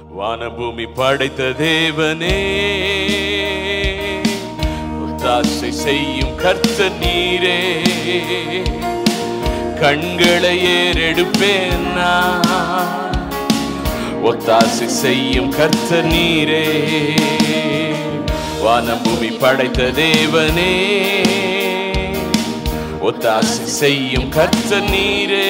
வானபூமி படைத்த தேவனே ஒத்தாசை செய்யும் கர்த்த நீரே கண்களை ஏறெடுப்பேன் நான். ஒத்தாசை செய்யும் கர்த்த நீரே வானபூமி படைத்த தேவனே ஒத்தாசை செய்யும் கர்த்த நீரே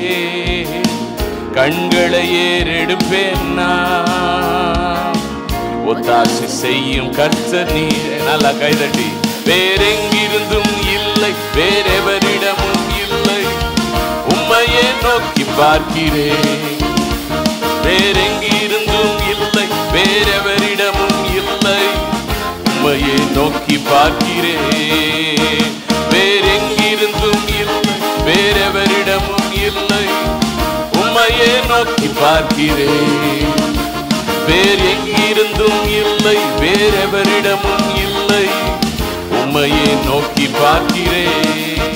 கண்களை ஏறெடுப்பேன் நான். ஒத்தாசை செய்யும் கர்த்த நீரே நல்லா கைதட்டி வேறெங்கிருந்தும் இல்லை வேறெவரிடமும் இல்லை உம்மையே நோக்கி பார்க்கிறேன் வேறெங்கிருந்தும் இல்லை வேறெவரிடமும் இல்லை உம்மையே நோக்கி பார்க்கிறேன் வேறெங்கிருந்தும் இல்லை வேறெவரிடமும் இல்லை உம்மையே நோக்கி பார்க்கிறேன் வேற எங்கிருந்தும் இல்லை வேறெவரிடமும் இல்லை உம்மையே நோக்கி பார்க்கிறேன்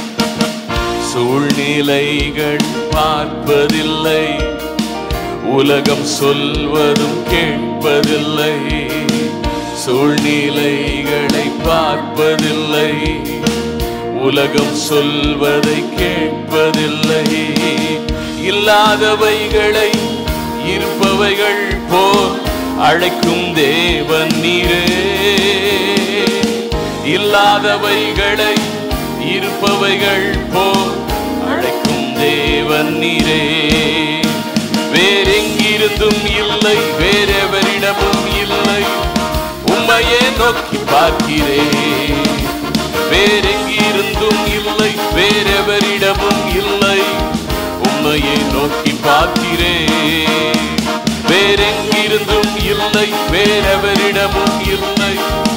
சூழ்நிலைகள் பார்ப்பதில்லை உலகம் சொல்வதும் கேட்பதில்லை சூழ்நிலைகளை பார்ப்பதில்லை உலகம் சொல்வதை கேட்பதில்லை இல்லாதவைகளை இருப்பவைகள் போல் அழைக்கும் தேவன் நீரே இல்லாதவைகளை இருப்பவைகள் போல் அழைக்கும் தேவன் நீரே வேறெங்கிருந்தும் இல்லை வேறெவரிடமும் இல்லை உம்மையே நோக்கி பார்க்கிறேன் வேறெங்கிருந்தும் இல்லை வேறெவரிடமும் இல்லை உம்மையே நோக்கி பார்க்கிறேன் வேறெங்கிருந்தும் இல்லை வேறெவரிடமும் இல்லை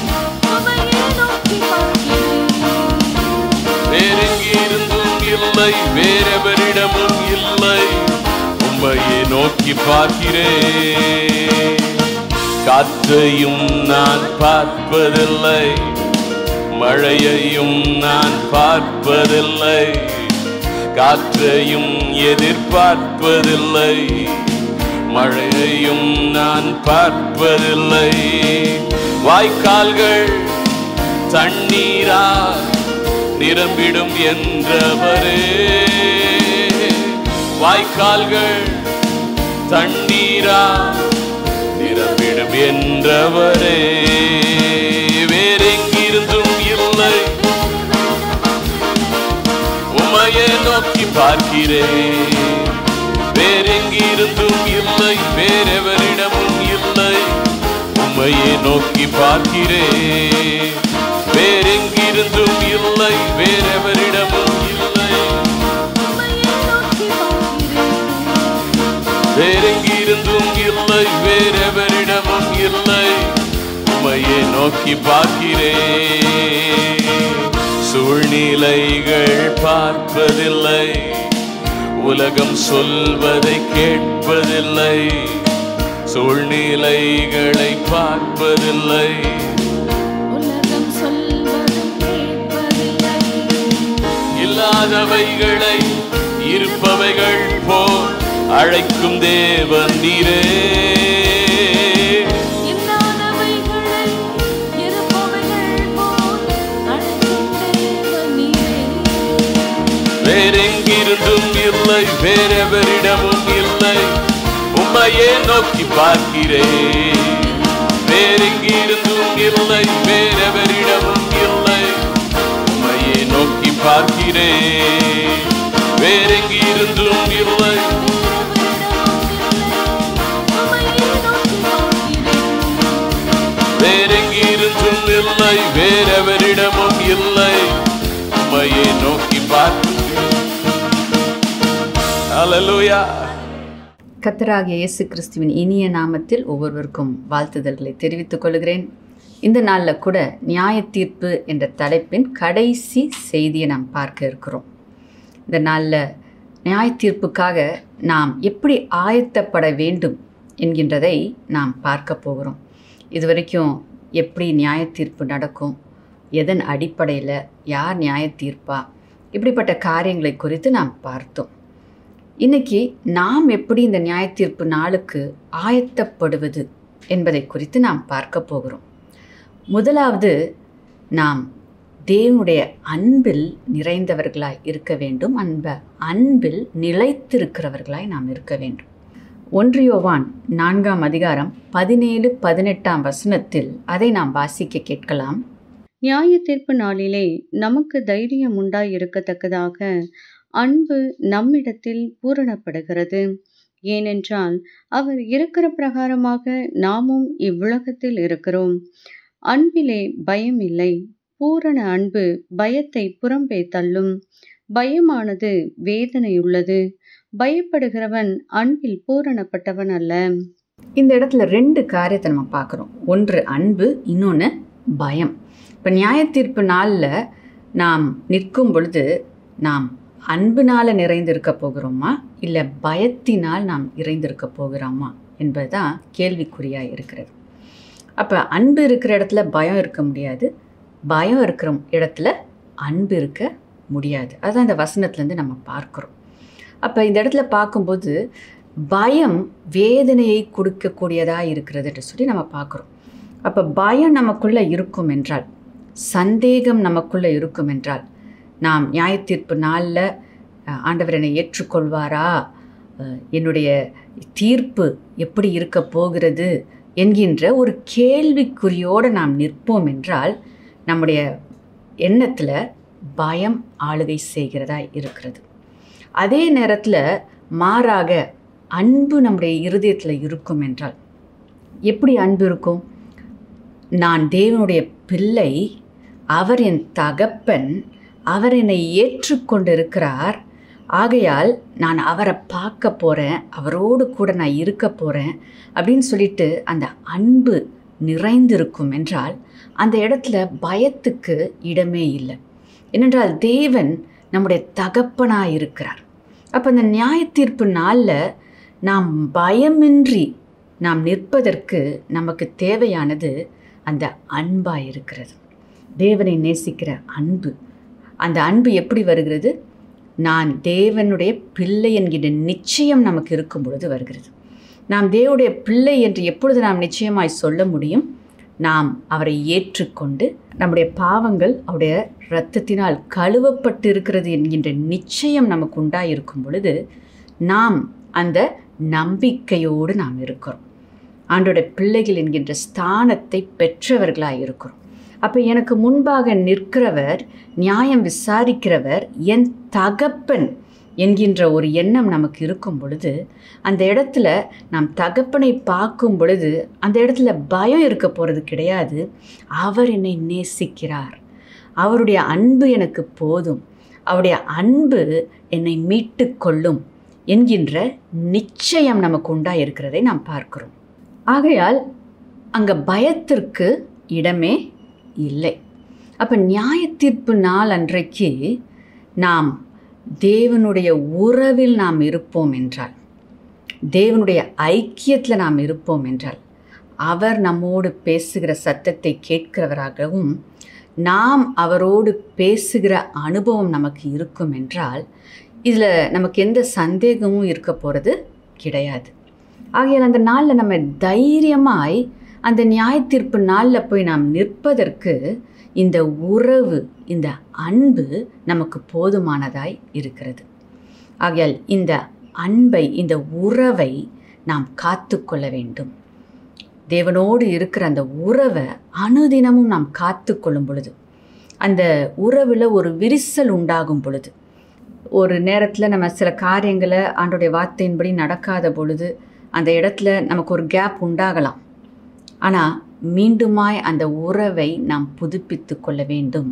வேறெங்கிருந்தும் இல்லை வேறெவரிடமும் இல்லை உம்மையே நோக்கி பார்க்கிறேன் காற்றையும் நான் பார்ப்பதில்லை மழையையும் நான் பார்ப்பதில்லை காற்றையும் எதிர்பார்ப்பதில்லை மழையையும் நான் பார்ப்பதில்லை வாய்க்கால்கள் தண்ணீரால் நிரம்பிடும் என்றவரே வாய்க்கால்கள் தண்ணீரா நிரம்பிடும் என்றவரே வேறெங்கிருந்தும் இல்லை உமையை நோக்கி பார்க்கிறேன் வேறெங்கிருந்தும் இல்லை வேறெவரிடமும் இல்லை உமையை நோக்கி பார்க்கிறேன் வேறெங்கிருந்தும் இல்லை வேறெவரிடமும் இல்லை வேறெங்கிருந்தும் இல்லை வேறெவரிடமும் இல்லை உமையை நோக்கி பார்க்கிறேன் சூழ்நிலைகள் பார்ப்பதில்லை உலகம் சொல்வதை கேட்பதில்லை சூழ்நிலைகளை பார்ப்பதில்லை உலகம் சொல்வதும் கேட்பதில்லை இல்லாதவைகளை இருப்பவைகள் போல் அழைக்கும் தேவன் நீரே இல்லாதவைகளை இருப்பவைகள் போல் அழைக்கும் தேவன் நீரே. வேறெங்கிருந்தும் இல்லை வேறெவரிடமும் இல்லை உம்மையே நோக்கி பார்க்கிறேன் வேறெங்கிருந்தும் இல்லை வேறெவரிடமும் இல்லை உம்மையே நோக்கி பார்க்கிறேன் வேறெங்கிருந்தும் இல்லை உம்மையே நோக்கி பார்க்கிறேன். வேறெங்கிருந்தும் இல்லை வேறெவரிடமும் இல்லை உம்மையே நோக்கி பார்க்கிறேன் ஹalleluya கத்தராகிய இயேசு கிறிஸ்துவின் இனிய நாமத்தில் ஒவ்வொருவருக்கும் வாழ்த்துதல்களை தெரிவித்துக் கொள்கிறேன் இந்த நாளில் கூட நியாய தீர்ப்பு என்ற தலைப்பின் கடைசி செய்தியை நாம் பார்க்க இருக்கிறோம் இந்த நாளில் நியாய தீர்ப்புக்காக நாம் எப்படி ஆயத்தப்பட வேண்டும் என்கின்றதை நாம் பார்க்க போகிறோம் இதுவரைக்கும் எப்படி நியாய தீர்ப்பு நடக்கும் எதன் அடிப்படையில் யார் நியாய தீர்ப்பா இப்படிப்பட்ட காரியங்களை குறித்து நாம் பார்த்தோம் இன்னைக்கு நாம் எப்படி இந்த நியாயத்தீர்ப்பு நாளுக்கு ஆயத்தப்படுவது என்பதை குறித்து நாம் பார்க்க போகிறோம் முதலாவது நாம் தேவனுடைய அன்பில் நிறைந்தவர்களாய் இருக்க வேண்டும் அன்ப அன்பில் நிலைத்திருக்கிறவர்களாய் நாம் இருக்க வேண்டும் ஒன்றியோவான் நான்காம் அதிகாரம் பதினேழு பதினெட்டாம் வசனத்தில் அதை நாம் வாசிக்க கேட்கலாம் நியாய தீர்ப்பு நாளிலே நமக்கு தைரியம் உண்டாயிருக்கத்தக்கதாக அன்பு நம்மிடத்தில் பூரணப்படுகிறது ஏனென்றால் அவர் இருக்கிற பிரகாரமாக நாமும் இவ்வுலகத்தில் இருக்கிறோம் அன்பிலே பயம் இல்லை பூரண அன்பு பயத்தை புறம்பே தள்ளும் பயமானது வேதனையுள்ளது பயப்படுகிறவன் அன்பில் பூரணப்பட்டவன் அல்ல இந்த இடத்துல ரெண்டு காரியத்தை நம்ம பார்க்குறோம் ஒன்று அன்பு இன்னொன்று பயம் இப்போ நியாயத்தீர்ப்பு நாளில் நாம் நிற்கும் பொழுது நாம் அன்பினால் நிறைந்திருக்க போகிறோமா இல்லை பயத்தினால் நாம் நிறைந்திருக்க போகிறோமா என்பதுதான் கேள்விக்குறியாக இருக்கிறது அப்போ அன்பு இருக்கிற இடத்துல பயம் இருக்க முடியாது பயம் இருக்கிற இடத்துல அன்பு இருக்க முடியாது அதுதான் இந்த வசனத்துலேருந்து நம்ம பார்க்குறோம் அப்போ இந்த இடத்துல பார்க்கும்போது பயம் வேதனையை கொடுக்கக்கூடியதாக இருக்கிறது என்று சொல்லி நம்ம பார்க்குறோம் அப்போ பயம் நமக்குள்ளே இருக்கும் என்றால் சந்தேகம் நமக்குள்ளே இருக்கும் என்றால் நாம் நியாயத்தீர்ப்பு நாளில் அஹ், ஆண்டவர் என்னை ஏற்றுக்கொள்வாரா அஹ், என்னுடைய தீர்ப்பு எப்படி இருக்க போகிறது என்கின்ற ஒரு கேள்விக்குறியோடு நாம் நிற்போம் என்றால் நம்முடைய எண்ணத்தில் பயம் ஆளுகை செய்கிறதா இருக்கிறது அதே நேரத்தில் மாறாக அன்பு நம்முடைய இருதயத்தில் இருக்கும் என்றால் எப்படி அன்பு இருக்கும் நான் தேவனுடைய பிள்ளை அவர் என் தகப்பன் அவர் என்னை ஏற்றுக்கொண்டிருக்கிறார் ஆகையால் நான் அவரை பார்க்க போகிறேன் அவரோடு கூட நான் இருக்க போகிறேன் அப்படின்னு சொல்லிட்டு அந்த அன்பு நிறைந்திருக்கும் என்றால் அந்த இடத்துல பயத்துக்கு இடமே இல்லை ஏனென்றால் தேவன் நம்முடைய தகப்பனாக இருக்கிறார் அப்போ அந்த நியாயத்தீர்ப்பு நாளில் நாம் பயமின்றி நாம் நிற்பதற்கு நமக்கு தேவையானது அந்த அன்பாக இருக்கிறது தேவனை நேசிக்கிற அன்பு அந்த அன்பு எப்படி வருகிறது நான் தேவனுடைய பிள்ளை என்கிற நிச்சயம் நமக்கு இருக்கும் பொழுது வருகிறது நாம் தேவனுடைய பிள்ளை என்று எப்பொழுது நாம் நிச்சயமாய் சொல்ல முடியும் நாம் அவரை ஏற்றுக்கொண்டு நம்முடைய பாவங்கள் அவருடைய இரத்தத்தினால் கழுவப்பட்டு இருக்கிறது என்கின்ற நிச்சயம் நமக்கு உண்டாயிருக்கும் பொழுது நாம் அந்த நம்பிக்கையோடு நாம் இருக்கிறோம் ஆண்டோட பிள்ளைகள் என்கின்ற ஸ்தானத்தை பெற்றவர்களாக இருக்கிறோம் அப்போ எனக்கு முன்பாக நிற்கிறவர் நியாயம் விசாரிக்கிறவர் என் தகப்பன் என்கின்ற ஒரு எண்ணம் நமக்கு இருக்கும் பொழுது அந்த இடத்துல நாம் தகப்பனை பார்க்கும் பொழுது அந்த இடத்துல பயம் இருக்க போகிறது கிடையாது அவர் என்னை நேசிக்கிறார் அவருடைய அன்பு எனக்கு போதும் அவருடைய அன்பு என்னை மீட்டு கொள்ளும் என்கின்ற நிச்சயம் நமக்கு உண்டாக இருக்கிறதை நாம் பார்க்கிறோம் ஆகையால் அங்கே பயத்திற்கு இடமே இல்லை அப்போ நியாயத்தீர்ப்பு நாள் அன்றைக்கு நாம் தேவனுடைய உறவில் நாம் இருப்போம் என்றால் தேவனுடைய ஐக்கியத்தில் நாம் இருப்போம் என்றால் அவர் நம்மோடு பேசுகிற சத்தத்தை கேட்கிறவராகவும் நாம் அவரோடு பேசுகிற அனுபவம் நமக்கு இருக்கும் என்றால் இதில் நமக்கு எந்த சந்தேகமும் இருக்க போகிறது கிடையாது ஆகையால் அந்த நாளில் நம்ம தைரியமாய் அந்த நியாயத்தீர்ப்பு நாளில் போய் நாம் நிற்பதற்கு இந்த உறவு இந்த அன்பு நமக்கு போதுமானதாய் இருக்கிறது ஆகையால் இந்த அன்பை இந்த உறவை நாம் காத்து கொள்ள வேண்டும் தேவனோடு இருக்கிற அந்த உறவை அனுதினமும் நாம் காத்து கொள்ளும் பொழுது அந்த உறவில் ஒரு விரிசல் உண்டாகும் பொழுது ஒரு நேரத்தில் நம்ம சில காரியங்களை ஆண்டோடைய வார்த்தையின்படி நடக்காத பொழுது அந்த இடத்துல நமக்கு ஒரு கேப் உண்டாகலாம் ஆனால் மீண்டுமாய் அந்த உறவை நாம் புதுப்பித்து கொள்ள வேண்டும்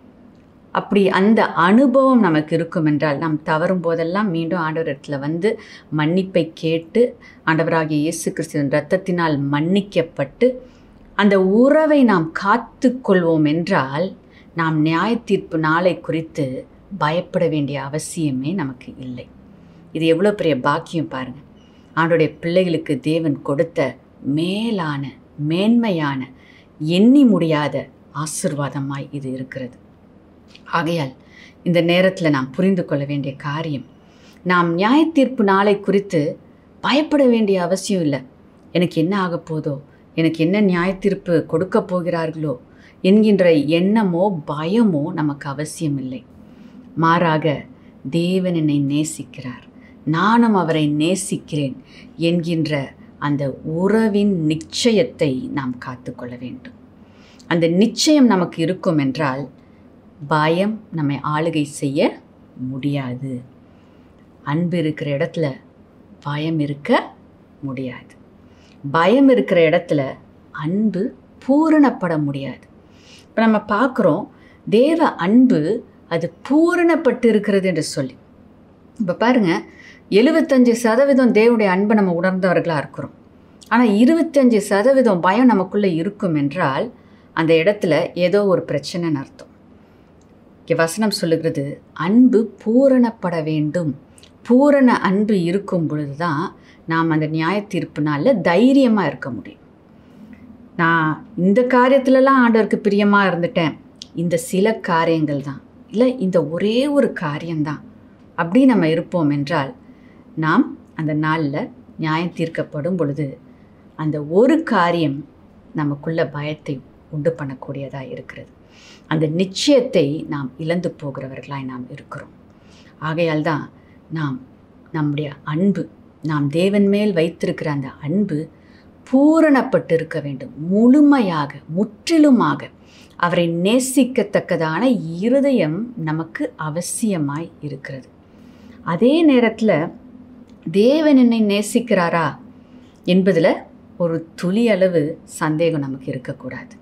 அப்படி அந்த அனுபவம் நமக்கு இருக்கும் என்றால் நாம் தவறும் போதெல்லாம் மீண்டும் ஆண்டவர் இடத்துல வந்து மன்னிப்பை கேட்டு ஆண்டவராகிய இயேசு கிறிஸ்துவின் இரத்தத்தினால் மன்னிக்கப்பட்டு அந்த உறவை நாம் காத்து கொள்வோம் என்றால் நாம் நியாய தீர்ப்பு நாளை குறித்து பயப்பட வேண்டிய அவசியமே நமக்கு இல்லை இது எவ்வளோ பெரிய பாக்கியம் பாருங்கள் ஆண்டோடைய பிள்ளைகளுக்கு தேவன் கொடுத்த மேலான மேன்மையான எண்ணி முடியாத ஆசிர்வாதமாய் இது இருக்கிறது ஆகையால் இந்த நேரத்தில் நாம் புரிந்து கொள்ள வேண்டிய காரியம் நாம் நியாய தீர்ப்பு நாளை குறித்து பயப்பட வேண்டிய அவசியம் இல்லை எனக்கு என்ன ஆக போதோ எனக்கு என்ன நியாய தீர்ப்பு கொடுக்க போகிறார்களோ என்கின்ற எண்ணமோ பயமோ நமக்கு அவசியம் இல்லை மாறாக தேவன் என்னை நேசிக்கிறார் நானும் அவரை நேசிக்கிறேன் என்கின்ற அந்த உறவின் நிச்சயத்தை நாம் காத்துக்கொள்ள வேண்டும் அந்த நிச்சயம் நமக்கு இருக்கும் என்றால் பயம் நம்மை ஆளுகை செய்ய முடியாது அன்பு இருக்கிற இடத்துல பயம் இருக்க முடியாது பயம் இருக்கிற இடத்துல அன்பு பூரணப்பட முடியாது இப்போ நம்ம பார்க்குறோம் தேவ அன்பு அது பூரணப்பட்டு இருக்கிறது என்று சொல்லி இப்போ பாருங்கள் எழுபத்தஞ்சு சதவீதம் தேவனுடைய அன்பை நம்ம உணர்ந்தவர்களாக இருக்கிறோம் ஆனால் இருபத்தஞ்சு சதவீதம் பயம் நமக்குள்ளே இருக்கும் என்றால் அந்த இடத்துல ஏதோ ஒரு பிரச்சனைன்னு அர்த்தம் இங்கே வசனம் சொல்லுகிறது அன்பு பூரணப்பட வேண்டும் பூரண அன்பு இருக்கும் பொழுது தான் நாம் அந்த நியாய தீர்ப்பு நாளில் தைரியமாக இருக்க முடியும் நான் இந்த காரியத்துலலாம் ஆண்டவருக்கு பிரியமாக இருந்துட்டேன் இந்த சில காரியங்கள் தான் இல்லை இந்த ஒரே ஒரு காரியம்தான் அப்படி நம்ம இருப்போம் என்றால் நாம் அந்த நாளில் நியாயம் தீர்க்கப்படும் பொழுது அந்த ஒரு காரியம் நமக்குள்ள பயத்தை உண்டு பண்ணக்கூடியதாக இருக்கிறது அந்த நிச்சயத்தை நாம் இழந்து போகிறவர்களாய் நாம் இருக்கிறோம் ஆகையால் தான் நாம் நம்முடைய அன்பு நாம் தேவன் மேல் வைத்திருக்கிற அந்த அன்பு பூரணப்பட்டு இருக்க வேண்டும் முழுமையாக முற்றிலுமாக அவரை நேசிக்கத்தக்கதான இருதயம் நமக்கு அவசியமாய் இருக்கிறது அதே நேரத்தில் தேவன் என்னை நேசிக்கிறாரா என்பதில் ஒரு துளி அளவு சந்தேகம் நமக்கு இருக்கக்கூடாது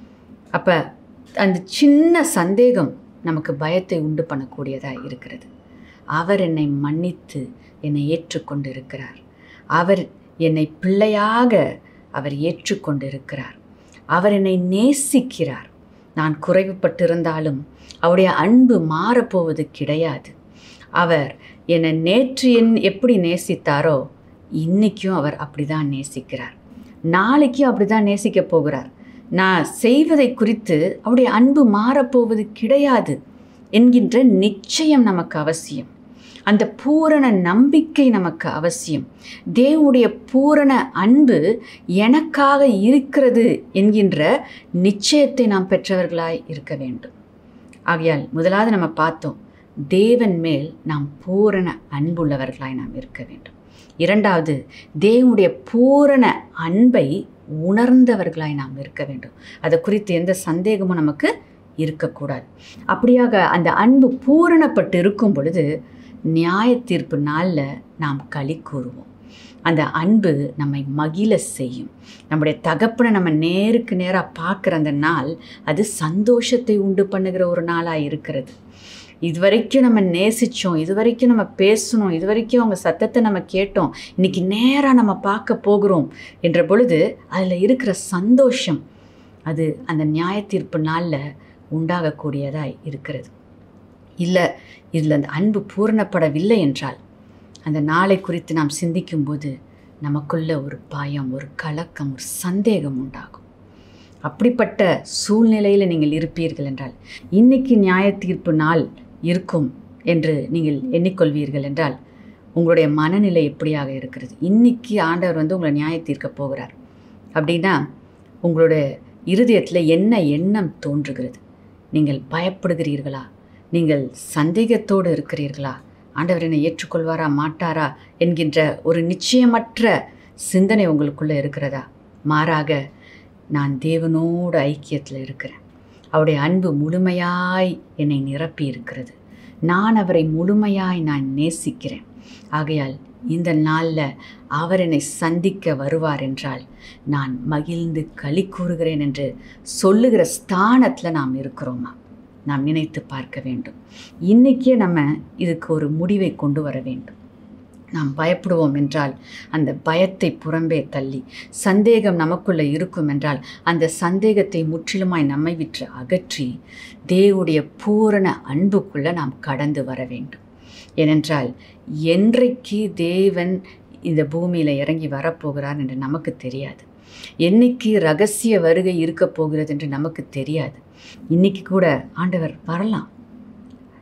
அப்போ அந்த சின்ன சந்தேகம் நமக்கு பயத்தை உண்டு பண்ணக்கூடியதாக இருக்கிறது அவர் என்னை மன்னித்து என்னை ஏற்றுக்கொண்டு இருக்கிறார் அவர் என்னை பிள்ளையாக அவர் ஏற்றுக்கொண்டு இருக்கிறார் அவர் என்னை நேசிக்கிறார் நான் குறைவுபட்டிருந்தாலும் அவருடைய அன்பு மாறப்போவது கிடையாது அவர் என்னை நேற்று என் எப்படி நேசித்தாரோ இன்றைக்கும் அவர் அப்படி தான் நேசிக்கிறார் நாளைக்கும் அப்படி தான் நேசிக்க போகிறார் நான் செய்வதை குறித்து அவருடைய அன்பு மாறப்போவது கிடையாது என்கின்ற நிச்சயம் நமக்கு அவசியம் அந்த பூரண நம்பிக்கை நமக்கு அவசியம் தேவனுடைய பூரண அன்பு எனக்காக இருக்கிறது என்கின்ற நிச்சயத்தை நாம் பெற்றவர்களாய் இருக்க வேண்டும் ஆகையால் முதலாவது நம்ம பார்த்தோம் தேவன் மேல் நாம் பூரண அன்புள்ளவர்களாய் நாம் இருக்க வேண்டும் இரண்டாவது தேவனுடைய பூரண அன்பை உணர்ந்தவர்களாய் நாம் இருக்க வேண்டும் அதை குறித்து எந்த சந்தேகமும் நமக்கு இருக்கக்கூடாது அப்படியாக அந்த அன்பு பூரணப்பட்டு இருக்கும் பொழுது நியாய தீர்ப்பு நாளில் நாம் களி கூறுவோம் அந்த அன்பு நம்மை மகிழ செய்யும் நம்முடைய தகப்பனை நம்ம நேருக்கு நேராக பார்க்குற அந்த நாள் அது சந்தோஷத்தை உண்டு பண்ணுகிற ஒரு நாளாக இருக்கிறது இதுவரைக்கும் நம்ம நேசித்தோம் இதுவரைக்கும் நம்ம பேசணும் இதுவரைக்கும் அவங்க சத்தத்தை நம்ம கேட்டோம் இன்றைக்கி நேராக நம்ம பார்க்க போகிறோம் என்ற பொழுது அதில் இருக்கிற சந்தோஷம் அது அந்த நியாய தீர்ப்பு நாளில் உண்டாகக்கூடியதாய் இருக்கிறது இல்லை இதில் அந்த அன்பு பூரணப்படவில்லை என்றால் அந்த நாளை குறித்து நாம் சிந்திக்கும்போது நமக்குள்ள ஒரு பயம் ஒரு கலக்கம் ஒரு சந்தேகம் உண்டாகும் அப்படிப்பட்ட சூழ்நிலையில் நீங்கள் இருப்பீர்கள் என்றால் இன்னைக்கு நியாய தீர்ப்பு நாள் இருக்கும் என்று நீங்கள் எண்ணிக்கொள்வீர்கள் என்றால் உங்களுடைய மனநிலை எப்படியாக இருக்கிறது இன்னைக்கு ஆண்டவர் வந்து உங்களை நியாய தீர்க்க போகிறார் அப்படின்னா உங்களுடைய இருதயத்தில் என்ன எண்ணம் தோன்றுகிறது நீங்கள் பயப்படுகிறீர்களா நீங்கள் சந்தேகத்தோடு இருக்கிறீர்களா ஆண்டவர் என்னை ஏற்றுக்கொள்வாரா மாட்டாரா என்கின்ற ஒரு நிச்சயமற்ற சிந்தனை உங்களுக்குள்ளே இருக்கிறதா மாறாக நான் தேவனோடு ஐக்கியத்தில் இருக்கிறேன் அவருடைய அன்பு முழுமையாய் என்னை நிரப்பி இருக்கிறது நான் அவரை முழுமையாய் நான் நேசிக்கிறேன் ஆகையால் இந்த நாளில் அவர் என்னை சந்திக்க வருவார் என்றால் நான் மகிழ்ந்து களி கூறுகிறேன் என்று சொல்லுகிற ஸ்தானத்தில் நாம் இருக்கிறோமா நாம் நினைத்து பார்க்க வேண்டும் இன்றைக்கே நம்ம இதுக்கு ஒரு முடிவை கொண்டு வர வேண்டும் நாம் பயப்படுவோம் என்றால் அந்த பயத்தை புறம்பே தள்ளி சந்தேகம் நமக்குள்ளே இருக்கும் என்றால் அந்த சந்தேகத்தை முற்றிலுமாய் நம்மை விற்று அகற்றி தேவனுடைய பூரண அன்புக்குள்ளே நாம் கடந்து வர வேண்டும் ஏனென்றால் என்றைக்கு தேவன் இந்த பூமியில் இறங்கி வரப்போகிறார் என்று நமக்கு தெரியாது என்னைக்கு ரகசிய வருகை இருக்க போகிறது என்று நமக்கு தெரியாது இன்னைக்கு கூட ஆண்டவர் வரலாம்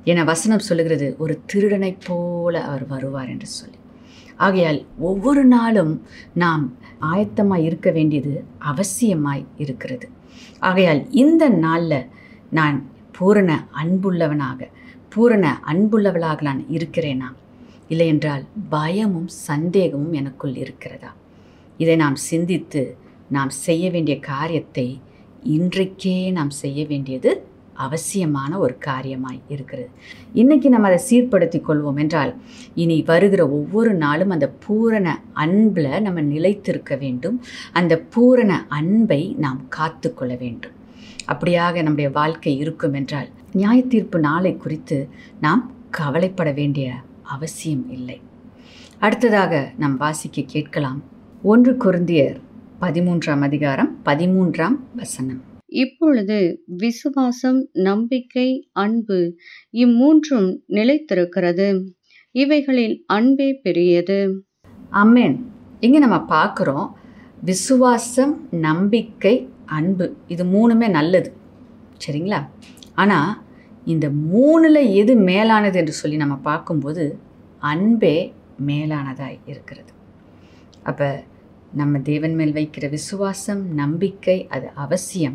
என வசனம் சொல்லுகிறது ஒரு திருடனைப் போல அவர் வருவார் என்று சொல்லி ஆகையால் ஒவ்வொரு நாளும் நாம் ஆயத்தமாய் இருக்க வேண்டியது அவசியமாய் இருக்கிறது ஆகையால் இந்த நாளில் நான் பூரண அன்புள்ளவனாக பூரண அன்புள்ளவளாக நான் இருக்கிறேனா இல்லை என்றால் பயமும் சந்தேகமும் எனக்குள் இருக்கிறதா இதை நாம் சிந்தித்து நாம் செய்ய வேண்டிய காரியத்தை இன்றைக்கே நாம் செய்ய வேண்டியது அவசியமான ஒரு காரியமாய் இருக்கிறது இன்னைக்கு நம்ம அதை சீர்படுத்தி கொள்வோம் என்றால் இனி வருகிற ஒவ்வொரு நாளும் அந்த பூரண அன்பில் நம்ம நிலைத்திருக்க வேண்டும் அந்த பூரண அன்பை நாம் காத்து கொள்ள வேண்டும் அப்படியாக நம்முடைய வாழ்க்கை இருக்கும் என்றால் நியாய தீர்ப்பு நாளை குறித்து நாம் கவலைப்பட வேண்டிய அவசியம் இல்லை அடுத்ததாக நாம் வாசிக்க கேட்கலாம் ஒன்று குருந்தியர் பதிமூன்றாம் அதிகாரம் பதிமூன்றாம் வசனம் இப்பொழுது விசுவாசம் நம்பிக்கை அன்பு இம்மூன்றும் நிலைத்திருக்கிறது இவைகளில் அன்பே பெரியது அம்மேன் இங்கே நம்ம பார்க்குறோம் விசுவாசம் நம்பிக்கை அன்பு இது மூணுமே நல்லது சரிங்களா ஆனால் இந்த மூணில் எது மேலானது என்று சொல்லி நம்ம பார்க்கும்போது அன்பே மேலானதாய் இருக்கிறது அப்போ நம்ம தேவன் மேல் வைக்கிற விசுவாசம் நம்பிக்கை அது அவசியம்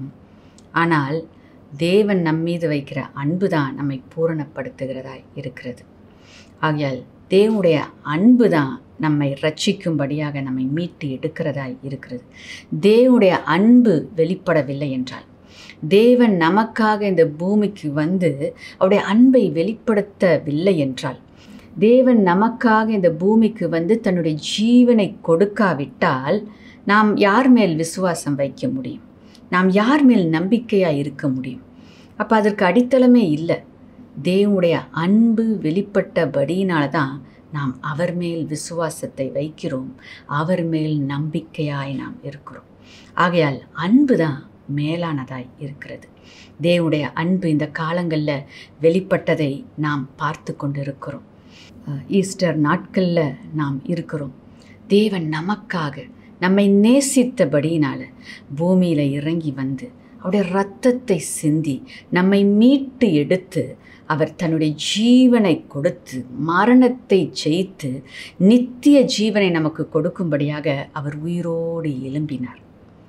ஆனால் தேவன் நம்மீது வைக்கிற அன்பு தான் நம்மை பூரணப்படுத்துகிறதாய் இருக்கிறது ஆகையால் தேவனுடைய அன்பு தான் நம்மை ரட்சிக்கும்படியாக நம்மை மீட்டு எடுக்கிறதாய் இருக்கிறது தேவனுடைய அன்பு வெளிப்படவில்லை என்றால் தேவன் நமக்காக இந்த பூமிக்கு வந்து அவருடைய அன்பை வெளிப்படுத்தவில்லை என்றால் தேவன் நமக்காக இந்த பூமிக்கு வந்து தன்னுடைய ஜீவனை கொடுக்காவிட்டால் நாம் யார் மேல் விசுவாசம் வைக்க முடியும் நாம் யார் மேல் நம்பிக்கையாக இருக்க முடியும் அப்போ அதற்கு அடித்தளமே இல்லை தேவனுடைய அன்பு வெளிப்பட்டபடியினால தான் நாம் அவர் மேல் விசுவாசத்தை வைக்கிறோம் அவர் மேல் நம்பிக்கையாய் நாம் இருக்கிறோம் ஆகையால் அன்பு தான் மேலானதாய் இருக்கிறது தேவனுடைய அன்பு இந்த காலங்களில் வெளிப்பட்டதை நாம் பார்த்து கொண்டு இருக்கிறோம் அஹ், ஈஸ்டர் நாட்களில் நாம் இருக்கிறோம் தேவன் நமக்காக நம்மை நேசித்தபடியினால பூமியில் இறங்கி வந்து அவருடைய இரத்தத்தை சிந்தி நம்மை மீட்டு எடுத்து அவர் தன்னுடைய ஜீவனை கொடுத்து மரணத்தை ஜெயித்து நித்திய ஜீவனை நமக்கு கொடுக்கும்படியாக அவர் உயிரோடு எழும்பினார்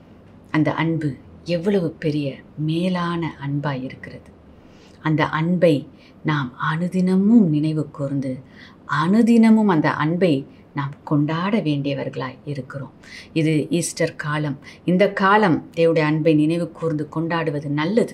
அந்த அன்பு எவ்வளவு பெரிய மேலான அன்பாய் இருக்கிறது அந்த அன்பை நாம் அனுதினமும் நினைவு கூர்ந்து அனுதினமும் அந்த அன்பை நாம் கொண்டாட வேண்டியவர்களாய் இருக்கிறோம் இது ஈஸ்டர் காலம் இந்த காலம் தேவனுடைய அன்பை நினைவு கூர்ந்து கொண்டாடுவது நல்லது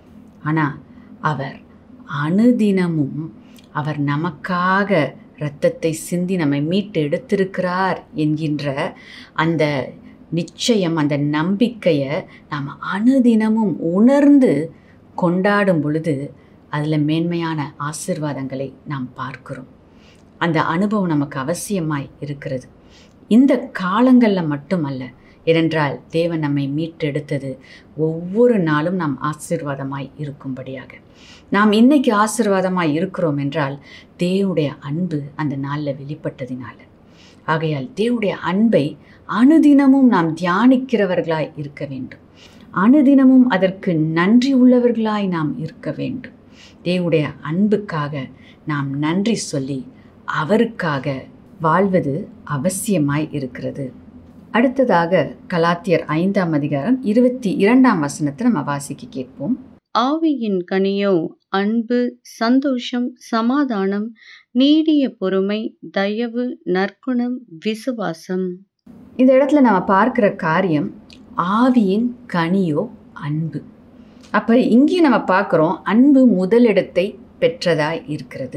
ஆனால் அவர் அனுதினமும் அவர் நமக்காக இரத்தத்தை சிந்தி நம்மை மீட்டு எடுத்திருக்கிறார் என்கின்ற அந்த நிச்சயம் அந்த நம்பிக்கையை நாம் அனுதினமும் உணர்ந்து கொண்டாடும் பொழுது அதில் மேன்மையான ஆசிர்வாதங்களை நாம் பார்க்கிறோம் அந்த அனுபவம் நமக்கு அவசியமாய் இருக்கிறது இந்த காலங்களில் மட்டுமல்ல ஏனென்றால் தேவன் நம்மை மீட்டெடுத்தது ஒவ்வொரு நாளும் நாம் ஆசீர்வாதமாய் இருக்கும்படியாக நாம் இன்னைக்கு ஆசீர்வாதமாய் இருக்கிறோம் என்றால் தேவனுடைய அன்பு அந்த நாளில் வெளிப்பட்டதினால ஆகையால் தேவனுடைய அன்பை அனுதினமும் நாம் தியானிக்கிறவர்களாய் இருக்க வேண்டும் அனுதினமும் அதற்கு நன்றி உள்ளவர்களாய் நாம் இருக்க வேண்டும் தேவனுடைய அன்புக்காக நாம் நன்றி சொல்லி அவருக்காக வாழ்வது அவசியமாய் இருக்கிறது அடுத்ததாக கலாத்தியர் ஐந்தாம் அதிகாரம் இருபத்தி இரண்டாம் வசனத்தை நம்ம வாசிக்க கேட்போம் ஆவியின் கனியோ அன்பு சந்தோஷம் சமாதானம் நீடிய பொறுமை தயவு நற்குணம் விசுவாசம் இந்த இடத்துல நம்ம பார்க்கிற காரியம் ஆவியின் கனியோ அன்பு அப்போ இங்கேயும் நம்ம பார்க்குறோம் அன்பு முதலிடத்தை பெற்றதாய் இருக்கிறது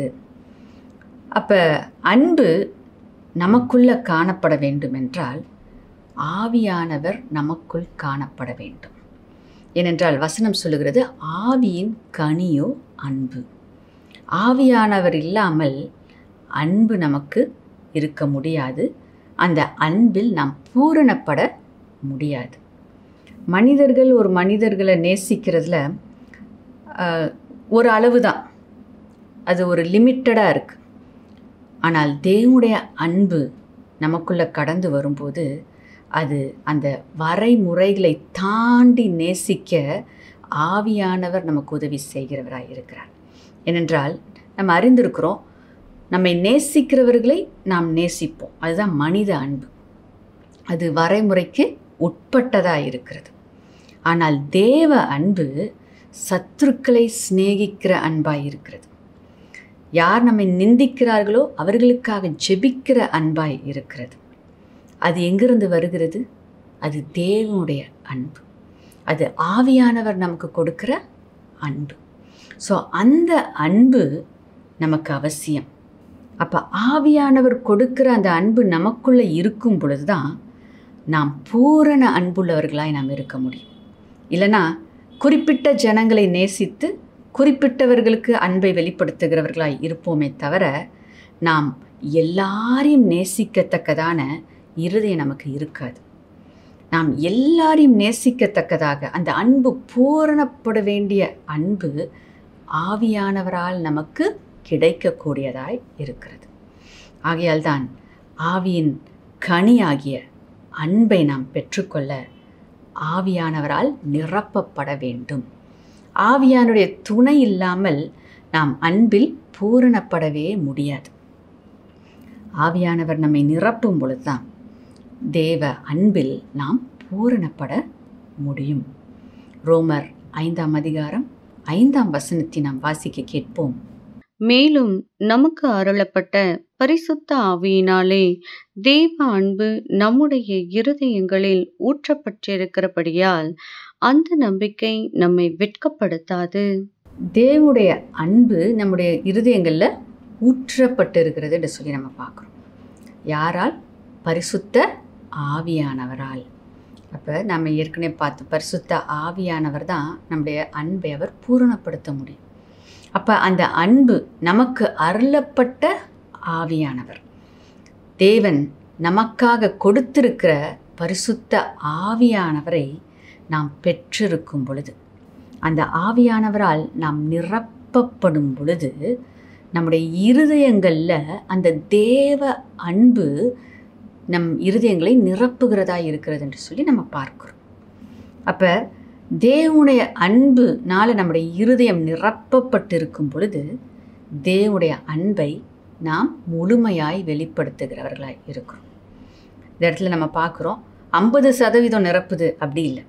அப்போ அன்பு நமக்குள்ள காணப்பட வேண்டும் என்றால் ஆவியானவர் நமக்குள் காணப்பட வேண்டும் ஏனென்றால் வசனம் சொல்லுகிறது ஆவியின் கனியோ அன்பு ஆவியானவர் இல்லாமல் அன்பு நமக்கு இருக்க முடியாது அந்த அன்பில் நாம் பூரணப்பட முடியாது மனிதர்கள் ஒரு மனிதர்களை நேசிக்கிறதுல ஆஹ், ஒரு அளவு தான் அது ஒரு லிமிட்டடாக இருக்குது ஆனால் தேவனுடைய அன்பு நமக்குள்ளே கடந்து வரும்போது அது அந்த வரைமுறைகளை தாண்டி நேசிக்க ஆவியானவர் நமக்கு உதவி செய்கிறவராய் இருக்கிறார் ஏனென்றால் நம்ம அறிந்திருக்கிறோம் நம்மை நேசிக்கிறவர்களை நாம் நேசிப்போம் அதுதான் மனித அன்பு அது வரைமுறைக்கு உட்பட்டதாக இருக்கிறது ஆனால் தேவ அன்பு சத்துருக்களை சிநேகிக்கிற அன்பாய் இருக்கிறது யார் நம்மை நிந்திக்கிறார்களோ அவர்களுக்காக ஜெபிக்கிற அன்பாய் இருக்கிறது அது எங்கிருந்து வருகிறது அது தேவனுடைய அன்பு அது ஆவியானவர் நமக்கு கொடுக்கிற அன்பு ஸோ அந்த அன்பு நமக்கு அவசியம் அப்போ ஆவியானவர் கொடுக்கிற அந்த அன்பு நமக்குள்ளே இருக்கும் பொழுது தான் நாம் பூரண அன்புள்ளவர்களாய் நாம் இருக்க முடியும் இல்லைனா குறிப்பிட்ட ஜனங்களை நேசித்து குறிப்பிட்டவர்களுக்கு அன்பை வெளிப்படுத்துகிறவர்களாய் இருப்போமே தவிர நாம் எல்லாரையும் நேசிக்கத்தக்கதான இருதயம் நமக்கு இருக்காது நாம் எல்லாரையும் நேசிக்கத்தக்கதாக அந்த அன்பு பூரணப்பட வேண்டிய அன்பு ஆவியானவரால் நமக்கு கிடைக்கக்கூடியதாய் இருக்கிறது ஆகையால் தான் ஆவியின் கனியாகிய அன்பை நாம் பெற்றுக்கொள்ள ஆவியானவரால் நிரப்பப்பட வேண்டும் ஆவியானுடைய துணை இல்லாமல் நாம் அன்பில் பூரணப்படவே முடியாது ஆவியானவர் நம்மை நிரப்பும் பொழுதுதான் தேவ அன்பில் நாம் பூரணப்பட முடியும் ரோமர் ஐந்தாம் அதிகாரம் ஐந்தாம் வசனத்தை நாம் வாசிக்க கேட்போம் மேலும் நமக்கு அருளப்பட்ட பரிசுத்த ஆவியினாலே தேவ அன்பு நம்முடைய இருதயங்களில் ஊற்றப்பட்டிருக்கிறபடியால் அந்த நம்பிக்கை நம்மை வெட்கப்படுத்தாது தேவனுடைய அன்பு நம்முடைய இருதயங்களில் ஊற்றப்பட்டு இருக்கிறது என்று சொல்லி நம்ம பார்க்குறோம் யாரால் பரிசுத்த ஆவியானவரால் அப்போ நம்ம ஏற்கனவே பார்த்து பரிசுத்த ஆவியானவர் தான் நம்முடைய அன்பை அவர் பூரணப்படுத்த முடியும் அப்போ அந்த அன்பு நமக்கு அருளப்பட்ட ஆவியானவர் தேவன் நமக்காக கொடுத்திருக்கிற பரிசுத்த ஆவியானவரை நாம் பெற்றிருக்கும் பொழுது அந்த ஆவியானவரால் நாம் நிரப்பப்படும் பொழுது நம்முடைய இருதயங்களில் அந்த தேவ அன்பு நம் இருதயங்களை நிரப்புகிறதா இருக்கிறது என்று சொல்லி நம்ம பார்க்கிறோம் அப்போ தேவனுடைய அன்புனால நம்முடைய இருதயம் நிரப்பப்பட்டிருக்கும் பொழுது தேவனுடைய அன்பை நாம் முழுமையாய் வெளிப்படுத்துகிறவர்களாய் இருக்கிறோம் இந்த இடத்துல நம்ம பார்க்குறோம் ஐம்பது சதவீதம் நிரப்புது அப்படி இல்லை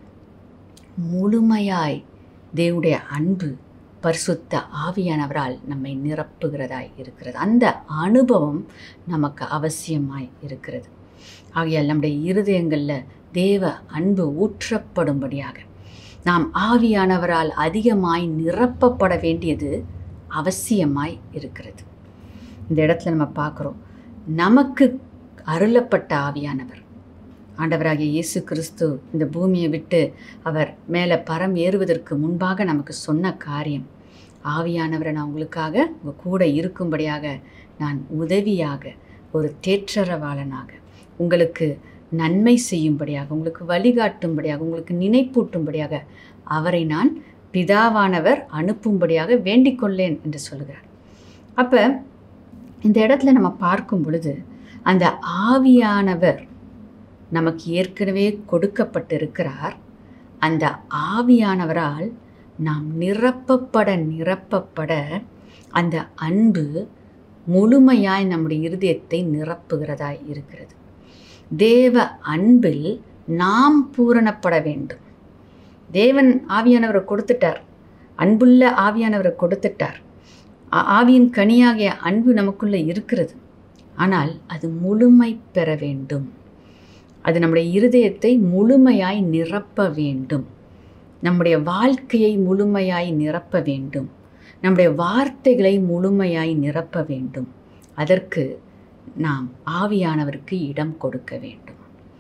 முழுமையாய் தேவனுடைய அன்பு பரிசுத்த ஆவியானவரால் நம்மை நிரப்புகிறதாய் இருக்கிறது அந்த அனுபவம் நமக்கு அவசியமாய் இருக்கிறது ஆகையால் நம்முடைய இருதயங்களில் தேவ அன்பு ஊற்றப்படும்படியாக நாம் ஆவியானவரால் அதிகமாய் நிரப்பப்பட வேண்டியது அவசியமாய் இருக்கிறது இந்த இடத்துல நம்ம பார்க்குறோம் நமக்கு அருளப்பட்ட ஆவியானவர் ஆண்டவராகிய இயேசு கிறிஸ்து இந்த பூமியை விட்டு அவர் மேலே பரம் ஏறுவதற்கு முன்பாக நமக்கு சொன்ன காரியம் ஆவியானவரை நான் உங்களுக்காக உங்கள் கூட இருக்கும்படியாக நான் உதவியாக ஒரு தேற்றரவாளனாக உங்களுக்கு நன்மை செய்யும்படியாக உங்களுக்கு வழிகாட்டும்படியாக உங்களுக்கு நினைப்பூட்டும்படியாக அவரை நான் பிதாவானவர் அனுப்பும்படியாக வேண்டிக் கொள்ளேன் என்று சொல்கிறார் அப்போ இந்த இடத்துல நம்ம பார்க்கும் பொழுது அந்த ஆவியானவர் நமக்கு ஏற்கனவே கொடுக்கப்பட்டிருக்கிறார் அந்த ஆவியானவரால் நாம் நிரப்பப்பட நிரப்பப்பட அந்த அன்பு முழுமையாய் நம்முடைய இருதயத்தை நிரப்புகிறதாய் இருக்கிறது தேவ அன்பில் நாம் பூரணப்பட வேண்டும் தேவன் ஆவியானவரை கொடுத்துட்டார் அன்புள்ள ஆவியானவரை கொடுத்துட்டார் ஆ- ஆவியின் கனியாகிய அன்பு நமக்குள்ளே இருக்கிறது ஆனால் அது முழுமை பெற வேண்டும் அது நம்முடைய இருதயத்தை முழுமையாய் நிரப்ப வேண்டும் நம்முடைய வாழ்க்கையை முழுமையாய் நிரப்ப வேண்டும் நம்முடைய வார்த்தைகளை முழுமையாய் நிரப்ப வேண்டும் அதற்கு நாம் ஆவியானவருக்கு இடம் கொடுக்க வேண்டும்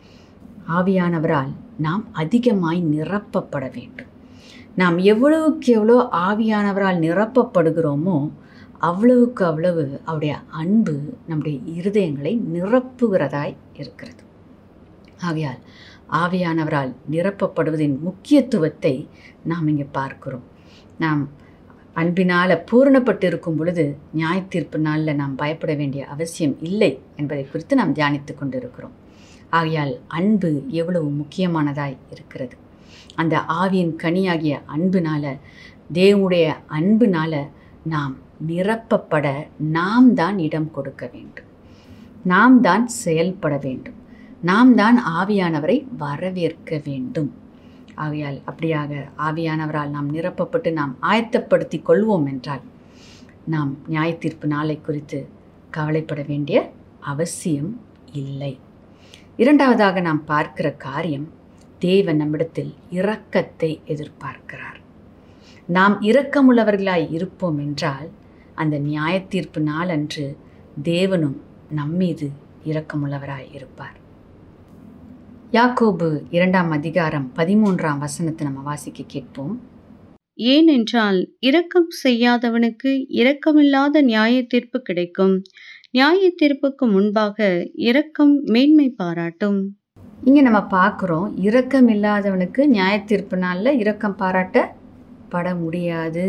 ஆவியானவரால் நாம் அதிகமாய் நிரப்பப்பட வேண்டும் நாம் எவ்வளவுக்கு எவ்வளோ ஆவியானவரால் நிரப்பப்படுகிறோமோ அவ்வளவுக்கு அவ்வளவு அவருடைய அன்பு நம்முடைய இருதயங்களை நிரப்புகிறதாய் இருக்கிறது ஆகையால் ஆவியானவரால் நிரப்பப்படுவதின் முக்கியத்துவத்தை நாம் இங்கே பார்க்கிறோம் நாம் அன்பினால் பூரணப்பட்டு இருக்கும் பொழுது நியாய தீர்ப்பு நாளில் நாம் பயப்பட வேண்டிய அவசியம் இல்லை என்பதை குறித்து நாம் தியானித்து கொண்டிருக்கிறோம் ஆகையால் அன்பு எவ்வளவு முக்கியமானதாய் இருக்கிறது அந்த ஆவியின் கனியாகிய அன்புனால தேவனுடைய அன்புனால நாம் நிரப்பப்பட நாம் தான் இடம் கொடுக்க வேண்டும் நாம் தான் செயல்பட வேண்டும் நாம் தான் ஆவியானவரை வரவேற்க வேண்டும் ஆகையால் அப்படியாக ஆவியானவரால் நாம் நிரப்பப்பட்டு நாம் ஆயத்தப்படுத்தி கொள்வோம் என்றால் நாம் நியாயத்தீர்ப்பு நாளை குறித்து கவலைப்பட வேண்டிய அவசியம் இல்லை இரண்டாவதாக நாம் பார்க்கிற காரியம் தேவன் நம்மிடத்தில் இரக்கத்தை எதிர்பார்க்கிறார் நாம் இரக்கமுள்ளவர்களாய் இருப்போம் என்றால் அந்த நியாயத்தீர்ப்பு நாளன்று தேவனும் நம்மீது இரக்கமுள்ளவராய் இருப்பார் யாக்கோபு இரண்டாம் அதிகாரம் பதிமூன்றாம் வசனத்தை நம்ம வாசிக்க கேட்போம் ஏனென்றால் இரக்கம் செய்யாதவனுக்கு இரக்கமில்லாத நியாய தீர்ப்பு கிடைக்கும் நியாய தீர்ப்புக்கு முன்பாக இரக்கம் மேன்மை பாராட்டும் இங்கே நம்ம பார்க்குறோம் இரக்கம் இல்லாதவனுக்கு நியாயத்தீர்ப்பு நாளில் இரக்கம் பாராட்டப்பட முடியாது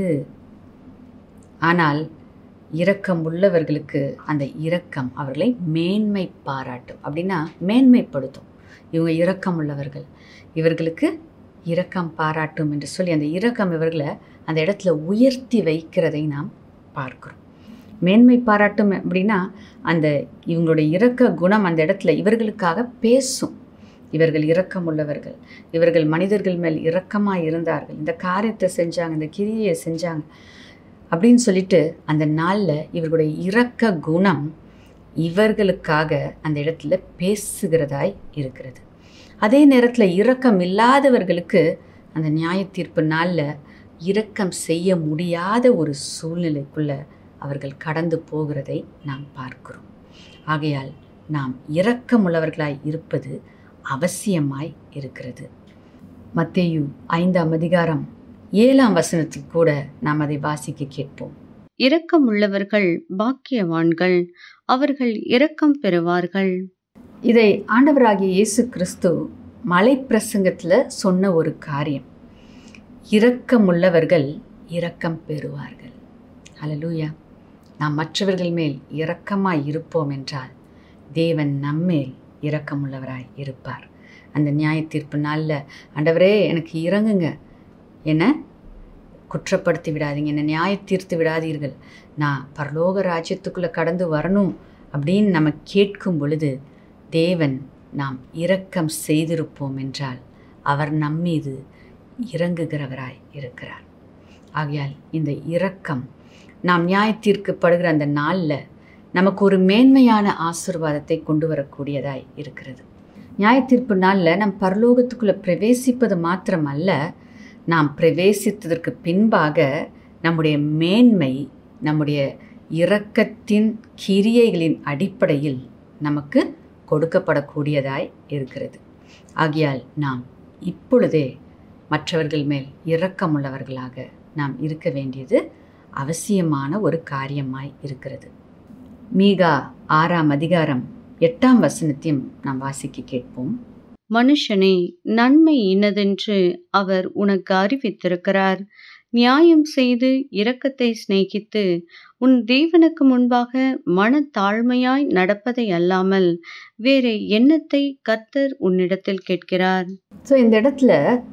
ஆனால் இரக்கம் உள்ளவர்களுக்கு அந்த இரக்கம் அவர்களை மேன்மை பாராட்டும் அப்படின்னா மேன்மைப்படுத்தும் இவங்க இரக்கம் உள்ளவர்கள் இவர்களுக்கு இரக்கம் பாராட்டும் என்று சொல்லி அந்த இரக்கம் இவர்களை அந்த இடத்துல உயர்த்தி வைக்கிறதை நாம் பார்க்கிறோம் மேன்மை பாராட்டும் அப்படின்னா அந்த இவங்களுடைய இரக்க குணம் அந்த இடத்துல இவர்களுக்காக பேசும் இவர்கள் இரக்கம் உள்ளவர்கள் இவர்கள் மனிதர்கள் மேல் இரக்கமாக இருந்தார்கள் இந்த காரியத்தை செஞ்சாங்க இந்த கிரியை செஞ்சாங்க அப்படின்னு சொல்லிட்டு அந்த நாளில் இவர்களுடைய இரக்க குணம் இவர்களுக்காக அந்த இடத்துல பேசுகிறதாய் இருக்கிறது அதே நேரத்தில் இரக்கம் இல்லாதவர்களுக்கு அந்த நியாய தீர்ப்பு நாளில் இரக்கம் செய்ய முடியாத ஒரு சூழ்நிலைக்குள்ள அவர்கள் கடந்து போகிறதை நாம் பார்க்கிறோம் ஆகையால் நாம் இரக்கமுள்ளவர்களாய் இருப்பது அவசியமாய் இருக்கிறது மத்தேயு ஐந்தாம் அதிகாரம் ஏழாம் வசனத்தில் கூட நாம் அதை வாசிக்க கேட்போம் இரக்கமுள்ளவர்கள் பாக்கியவான்கள் அவர்கள் இரக்கம் பெறுவார்கள் இதை ஆண்டவராகிய இயேசு கிறிஸ்து மலை பிரசங்கத்தில் சொன்ன ஒரு காரியம் இரக்கமுள்ளவர்கள் இரக்கம் பெறுவார்கள் ஹalleluya நாம் மற்றவர்கள் மேல் இரக்கமாய் இருப்போம் என்றால் தேவன் நம்மேல் இரக்கமுள்ளவராய் இருப்பார் அந்த நியாய தீர்ப்பு நாளில் ஆண்டவரே எனக்கு இறங்குங்க என்ன குற்றப்படுத்தி விடாதீங்க என்னை நியாய தீர்த்து விடாதீர்கள் நான் பரலோக ராஜ்யத்துக்குள்ளே கடந்து வரணும் அப்படின்னு நம்ம கேட்கும் பொழுது தேவன் நாம் இரக்கம் செய்திருப்போம் என்றால் அவர் நம்மீது இறங்குகிறவராய் இருக்கிறார் ஆகையால் இந்த இரக்கம் நாம் நியாய தீர்க்கப்படுகிற அந்த நாளில் நமக்கு ஒரு மேன்மையான ஆசிர்வாதத்தை கொண்டு வரக்கூடியதாய் இருக்கிறது நியாய தீர்ப்பு நாளில் நம் பரலோகத்துக்குள்ளே பிரவேசிப்பது மாத்திரமல்ல நாம் பிரவேசித்ததற்கு பின்பாக நம்முடைய மேன்மை நம்முடைய இரக்கத்தின் கிரியைகளின் அடிப்படையில் நமக்கு கொடுக்கப்படக்கூடியதாய் இருக்கிறது ஆகையால் நாம் இப்பொழுதே மற்றவர்கள் மேல் இரக்கமுள்ளவர்களாக நாம் இருக்க வேண்டியது அவசியமான ஒரு காரியமாய் இருக்கிறது மீகா ஆறாம் அதிகாரம் எட்டாம் வசனத்தையும் நாம் வாசிக்க கேட்போம் மனுஷனே நன்மை இன்னதென்று அவர் உனக்கு அறிவித்திருக்கிறார் நியாயம் செய்து இரக்கத்தை சிநேகித்து உன் தேவனுக்கு முன்பாக மனத்தாழ்மையாய் நடப்பதை அல்லாமல் வேறு எண்ணத்தை கர்த்தர் உன்னிடத்தில் கேட்கிறார் ஸோ இந்த இடத்துல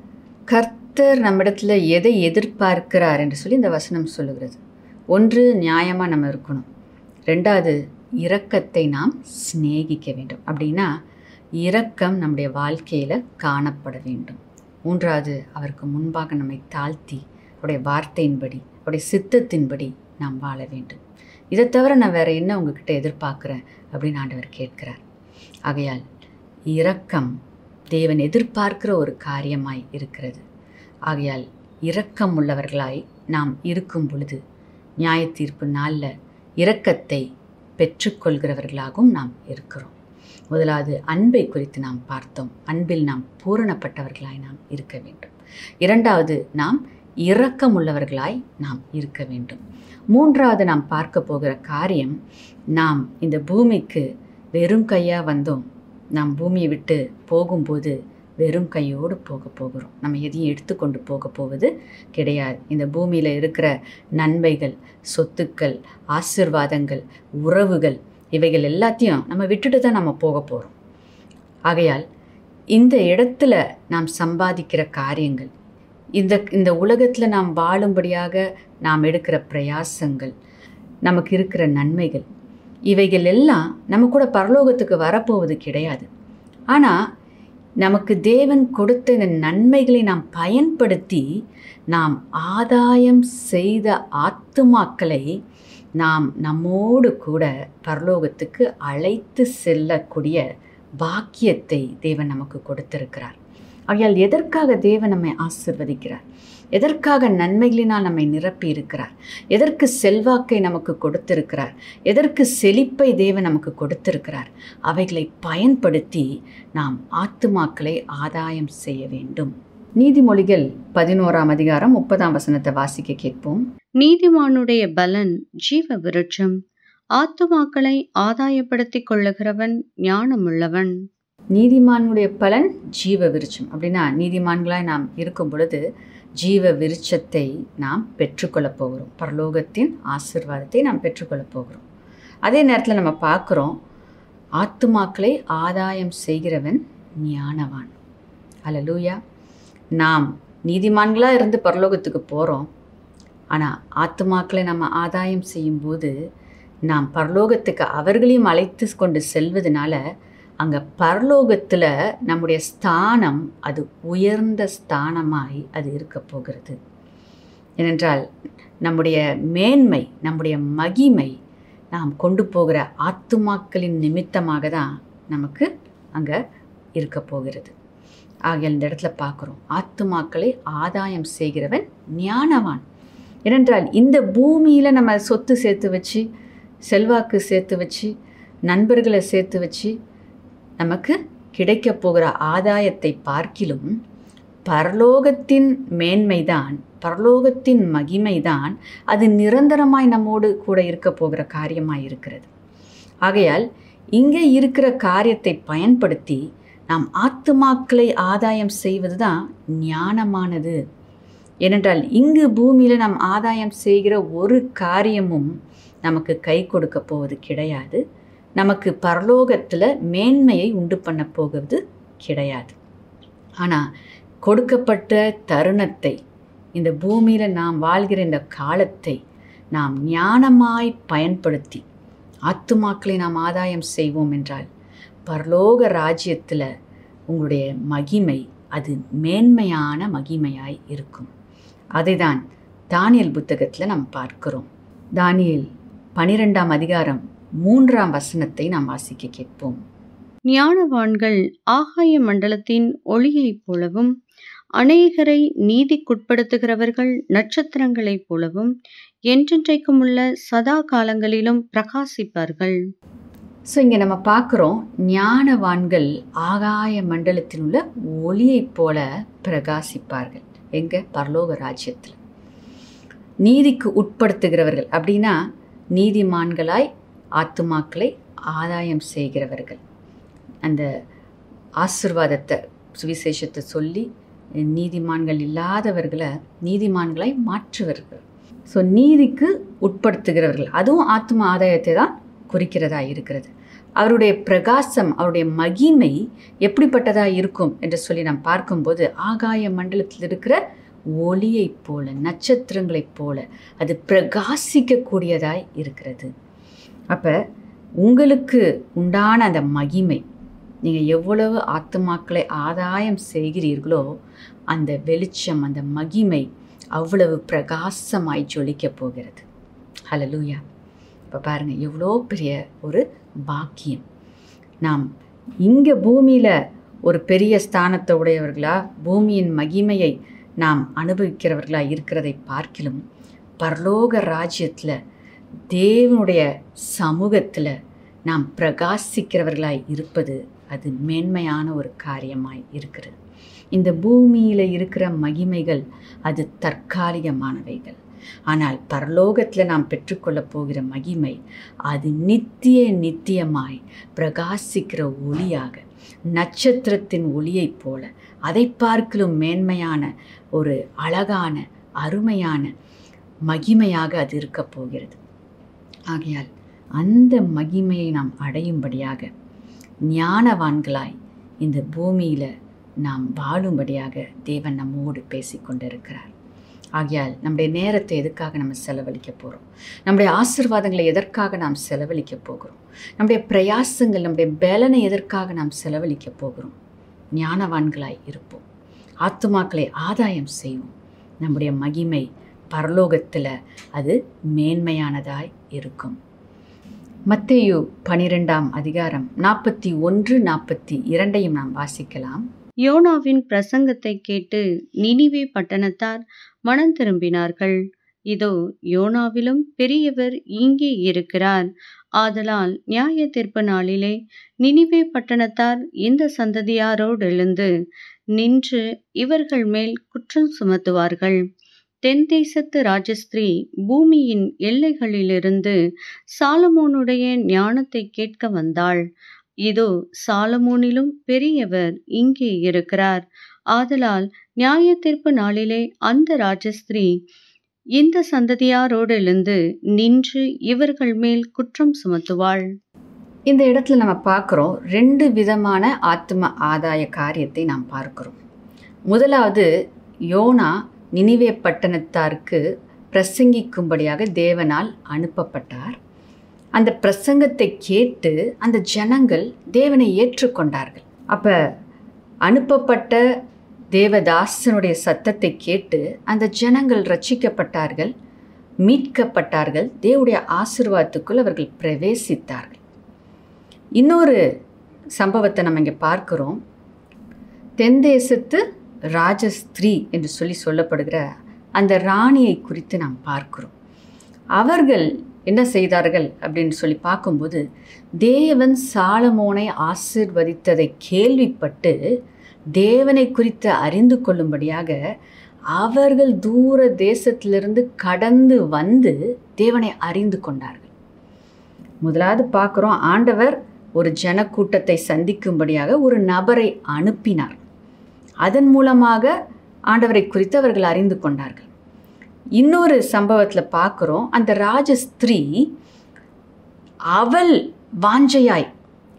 கர்த்தர் நம்மிடத்துல எதை எதிர்பார்க்கிறார் என்று சொல்லி இந்த வசனம் சொல்லுகிறது ஒன்று நியாயமாக நம்ம இருக்கணும் ரெண்டாவது இரக்கத்தை நாம் சிநேகிக்க வேண்டும் அப்படின்னா இரக்கம் நம்முடைய வாழ்க்கையில் காணப்பட வேண்டும் மூன்றாவது அவருக்கு முன்பாக நம்மை தாழ்த்தி அவருடைய வார்த்தையின்படி அவருடைய சித்தத்தின்படி நாம் வாழ வேண்டும் இதை தவிர நான் வேற என்ன உங்ககிட்ட எதிர்பார்க்குறேன் அப்படின்னு ஆண்டவர் கேட்கிறார் ஆகையால் இரக்கம் தேவன் எதிர்பார்க்கிற ஒரு காரியமாய் இருக்கிறது ஆகையால் இரக்கம் உள்ளவர்களாய் நாம் இருக்கும் பொழுது நியாய தீர்ப்பு நாளில் இரக்கத்தை பெற்றுக்கொள்கிறவர்களாகவும் நாம் இருக்கிறோம் முதலாவது அன்பை குறித்து நாம் பார்த்தோம் அன்பில் நாம் பூரணப்பட்டவர்களாய் நாம் இருக்க வேண்டும் இரண்டாவது நாம் இரக்கமுள்ளவர்களாய் நாம் இருக்க வேண்டும் மூன்றாவது நாம் பார்க்க போகிற காரியம் நாம் இந்த பூமிக்கு வெறும் கையாக வந்தோம் நாம் பூமியை விட்டு போகும்போது வெறும் கையோடு போக போகிறோம் நம்ம எதையும் எடுத்துக்கொண்டு போக போவது கிடையாது இந்த பூமியில் இருக்கிற நன்மைகள் சொத்துக்கள் ஆசிர்வாதங்கள் உறவுகள் இவைகள் எல்லாத்தையும் நம்ம விட்டுட்டு தான் நம்ம போக போகிறோம் ஆகையால் இந்த இடத்துல நாம் சம்பாதிக்கிற காரியங்கள் இந்த இந்த உலகத்தில் நாம் வாழும்படியாக நாம் எடுக்கிற பிரயாசங்கள் நமக்கு இருக்கிற நன்மைகள் இவைகள் எல்லாம் நம்ம கூட பரலோகத்துக்கு வரப்போவது கிடையாது ஆனால் நமக்கு தேவன் கொடுத்த இந்த நன்மைகளை நாம் பயன்படுத்தி நாம் ஆதாயம் செய்த ஆத்துமாக்களை நாம் நம்மோடு கூட பரலோகத்துக்கு அழைத்து செல்லக்கூடிய பாக்கியத்தை தேவன் நமக்கு கொடுத்திருக்கிறார் ஆகையால் எதற்காக தேவன் நம்மை ஆசிர்வதிக்கிறார் எதற்காக நன்மைகளினால் நம்மை நிரப்பி இருக்கிறார் எதற்கு செல்வாக்கை நமக்கு கொடுத்திருக்கிறார் எதற்கு செழிப்பை தேவன் நமக்கு கொடுத்திருக்கிறார் அவைகளை பயன்படுத்தி நாம் ஆத்துமாக்களை ஆதாயம் செய்ய வேண்டும் நீதிமொழிகள் பதினோராம் அதிகாரம் முப்பதாம் வசனத்தை வாசிக்க கேட்போம் நீதிமானுடைய பலன் ஜீவ விருட்சம் ஆத்துமாக்களை ஆதாயப்படுத்திக் கொள்ளுகிறவன் ஞானமுள்ளவன் நீதிமானுடைய பலன் ஜீவ விருட்சம் அப்படின்னா நீதிமான்களாய் நாம் இருக்கும் பொழுது ஜீவ விருட்சத்தை நாம் பெற்றுக்கொள்ளப் போகிறோம் பரலோகத்தின் ஆசிர்வாதத்தை நாம் பெற்றுக்கொள்ளப் போகிறோம் அதே நேரத்தில் நம்ம பார்க்குறோம் ஆத்துமாக்களை ஆதாயம் செய்கிறவன் ஞானவான் அல்லலூயா நாம் நீதிமான்களாக இருந்து பரலோகத்துக்கு போகிறோம் ஆனால் ஆத்துமாக்களை நம்ம ஆதாயம் செய்யும்போது நாம் பரலோகத்துக்கு அவர்களையும் அழைத்து கொண்டு செல்வதனால அங்கே பரலோகத்தில் நம்முடைய ஸ்தானம் அது உயர்ந்த ஸ்தானமாய் அது இருக்க போகிறது ஏனென்றால் நம்முடைய மேன்மை நம்முடைய மகிமை நாம் கொண்டு போகிற ஆத்துமாக்களின் நிமித்தமாக தான் நமக்கு அங்கே இருக்க போகிறது ஆகிய இந்த இடத்துல பார்க்குறோம் ஆத்துமாக்களை ஆதாயம் செய்கிறவன் ஞானவான் ஏனென்றால் இந்த பூமியில் நம்ம சொத்து சேர்த்து வச்சு செல்வாக்கு சேர்த்து வச்சு நண்பர்களை சேர்த்து வச்சு நமக்கு கிடைக்க போகிற ஆதாயத்தை பார்க்கிலும் பரலோகத்தின் மேன்மைதான் பரலோகத்தின் மகிமைதான் அது நிரந்தரமாய் நம்மோடு கூட இருக்க போகிற காரியமாய் இருக்கிறது ஆகையால் இங்கே இருக்கிற காரியத்தை பயன்படுத்தி நாம் ஆத்துமாக்களை ஆதாயம் செய்வது தான் ஞானமானது ஏனென்றால் இங்கு பூமியில் நாம் ஆதாயம் செய்கிற ஒரு காரியமும் நமக்கு கை கொடுக்க போவது கிடையாது நமக்கு பரலோகத்தில் மேன்மையை உண்டு பண்ண போகிறது கிடையாது ஆனால் கொடுக்கப்பட்ட தருணத்தை இந்த பூமியில் நாம் வாழ்கிற இந்த காலத்தை நாம் ஞானமாய் பயன்படுத்தி ஆத்துமாக்களை நாம் ஆதாயம் செய்வோம் என்றால் பரலோக ராஜ்யத்தில் உங்களுடைய மகிமை அது மேன்மையான மகிமையாய் இருக்கும் அதை தான் தானியல் புத்தகத்தில் நாம் பார்க்கிறோம் தானியல் பனிரெண்டாம் அதிகாரம் மூன்றாம் வசனத்தை நாம் வாசிக்க கேட்போம் ஞானவான்கள் ஆகாய மண்டலத்தின் ஒளியைப் போலவும் அநேகரை நீதிக்குட்படுத்துகிறவர்கள் நட்சத்திரங்களைப் போலவும் என்றென்றைக்கும் உள்ள சதா காலங்களிலும் பிரகாசிப்பார்கள் ஸோ இங்கே நம்ம பார்க்குறோம் ஞானவான்கள் ஆகாய மண்டலத்தில் உள்ள ஒளியைப் போல பிரகாசிப்பார்கள் எங்க பரலோக ராஜ்யத்தில் நீதிக்கு உட்படுத்துகிறவர்கள் அப்படின்னா நீதிமான்களாய் ஆத்துமாக்களை ஆதாயம் செய்கிறவர்கள் அந்த ஆசிர்வாதத்தை சுவிசேஷத்தை சொல்லி நீதிமான்கள் இல்லாதவர்களை நீதிமான்களாய் மாற்றுவர்கள் ஸோ நீதிக்கு உட்படுத்துகிறவர்கள் அதுவும் ஆத்ம ஆதாயத்தை தான் குறிக்கிறதா இருக்கிறது அவருடைய பிரகாசம் அவருடைய மகிமை எப்படிப்பட்டதாக இருக்கும் என்று சொல்லி நாம் பார்க்கும்போது ஆகாய மண்டலத்தில் இருக்கிற ஒளியைப் போல நட்சத்திரங்களைப் போல அது பிரகாசிக்கக்கூடியதாய் இருக்கிறது அப்போ உங்களுக்கு உண்டான அந்த மகிமை நீங்கள் எவ்வளவு ஆத்துமாக்களை ஆதாயம் செய்கிறீர்களோ அந்த வெளிச்சம் அந்த மகிமை அவ்வளவு பிரகாசமாய் ஜொலிக்கப் போகிறது ஹலலூயா இப்போ பாருங்கள் எவ்வளோ பெரிய ஒரு பாக்கியம் நாம் இங்கே பூமியில் ஒரு பெரிய ஸ்தானத்தை உடையவர்களா பூமியின் மகிமையை நாம் அனுபவிக்கிறவர்களா இருக்கிறதை பார்க்கிலும் பரலோக ராஜ்யத்தில் தேவனுடைய சமூகத்தில் நாம் பிரகாசிக்கிறவர்களாய் இருப்பது அது மேன்மையான ஒரு காரியமாய் இருக்கிறது இந்த பூமியில் இருக்கிற மகிமைகள் அது தற்காலிகமானவைகள் ஆனால் பரலோகத்தில் நாம் பெற்றுக்கொள்ளப் போகிற மகிமை அது நித்திய நித்தியமாய் பிரகாசிக்கிற ஒளியாக நட்சத்திரத்தின் ஒளியைப் போல அதை பார்க்கலும் மேன்மையான ஒரு அழகான அருமையான மகிமையாக அது இருக்கப் போகிறது ஆகையால் அந்த மகிமையை நாம் அடையும்படியாக ஞானவான்களாய் இந்த பூமியில் நாம் வாழும்படியாக தேவன் நம்மோடு பேசிக்கொண்டிருக்கிறார் ஆகையால் நம்முடைய நேரத்தை எதுக்காக நம்ம செலவழிக்க போகிறோம் நம்முடைய ஆசிர்வாதங்களை எதற்காக நாம் செலவழிக்க போகிறோம் நம்முடைய பிரயாசங்கள் நம்முடைய பலனை எதற்காக நாம் செலவழிக்க போகிறோம் ஞானவான்களாய் இருப்போம் ஆத்துமாக்களை ஆதாயம் செய்வோம் நம்முடைய மகிமை பரலோகத்தில் அது மேன்மையானதாய் இருக்கும் மத்தேயு பனிரெண்டாம் அதிகாரம் நாற்பத்தி ஒன்று நாற்பத்தி இரண்டையும் நாம் வாசிக்கலாம் யோனாவின் பிரசங்கத்தை கேட்டு நினிவே பட்டணத்தார் மனம் திரும்பினார்கள் இதோ யோனாவிலும் பெரியவர் இங்கே இருக்கிறார் ஆதலால் நியாய தீர்ப்பு நாளிலே நினிவே பட்டணத்தார் இந்த சந்ததியாரோடு எழுந்து நின்று இவர்கள் மேல் குற்றம் சுமத்துவார்கள் தென் தேசத்து ராஜஸ்திரீ பூமியின் எல்லைகளிலிருந்து சாலமோனுடைய ஞானத்தை கேட்க வந்தாள் இதோ சாலமோனிலும் பெரியவர் இங்கே இருக்கிறார் ஆதலால் நியாய தீர்ப்பு நாளிலே அந்த ராஜஸ்திரீ இந்த சந்ததியாரோடு எழுந்து நின்று இவர்கள் மேல் குற்றம் சுமத்துவாள் இந்த இடத்துல நம்ம பார்க்குறோம் ரெண்டு விதமான ஆத்ம ஆதாய காரியத்தை நாம் பார்க்கிறோம் முதலாவது யோனா நினிவே பட்டணத்தாருக்கு பிரசங்கிக்கும்படியாக தேவனால் அனுப்பப்பட்டார் அந்த பிரசங்கத்தை கேட்டு அந்த ஜனங்கள் தேவனை ஏற்றுக்கொண்டார்கள் அப்போ அனுப்பப்பட்ட தேவதாசனுடைய சத்தத்தை கேட்டு அந்த ஜனங்கள் ரட்சிக்கப்பட்டார்கள் மீட்கப்பட்டார்கள் தேவனுடைய ஆசீர்வாதத்துக்குள் அவர்கள் பிரவேசித்தார்கள் இன்னொரு சம்பவத்தை நம்ம இங்கே பார்க்கிறோம் தென் தேசத்து ராஜஸ்திரீ என்று சொல்லி சொல்லப்படுகிற அந்த ராணியை குறித்து நாம் பார்க்கிறோம் அவர்கள் என்ன செய்தார்கள் அப்படின்னு சொல்லி பார்க்கும்போது தேவன் சாலமோனை ஆசிர்வதித்ததை கேள்விப்பட்டு தேவனை குறித்து அறிந்து கொள்ளும்படியாக அவர்கள் தூர தேசத்திலிருந்து கடந்து வந்து தேவனை அறிந்து கொண்டார்கள் முதலாவது பார்க்குறோம் ஆண்டவர் ஒரு ஜனக்கூட்டத்தை சந்திக்கும்படியாக ஒரு நபரை அனுப்பினார் அதன் மூலமாக ஆண்டவரை குறித்து அவர்கள் அறிந்து கொண்டார்கள் இன்னொரு சம்பவத்தில் பார்க்குறோம் அந்த ராஜஸ்திரீ அவள் வாஞ்சையாய்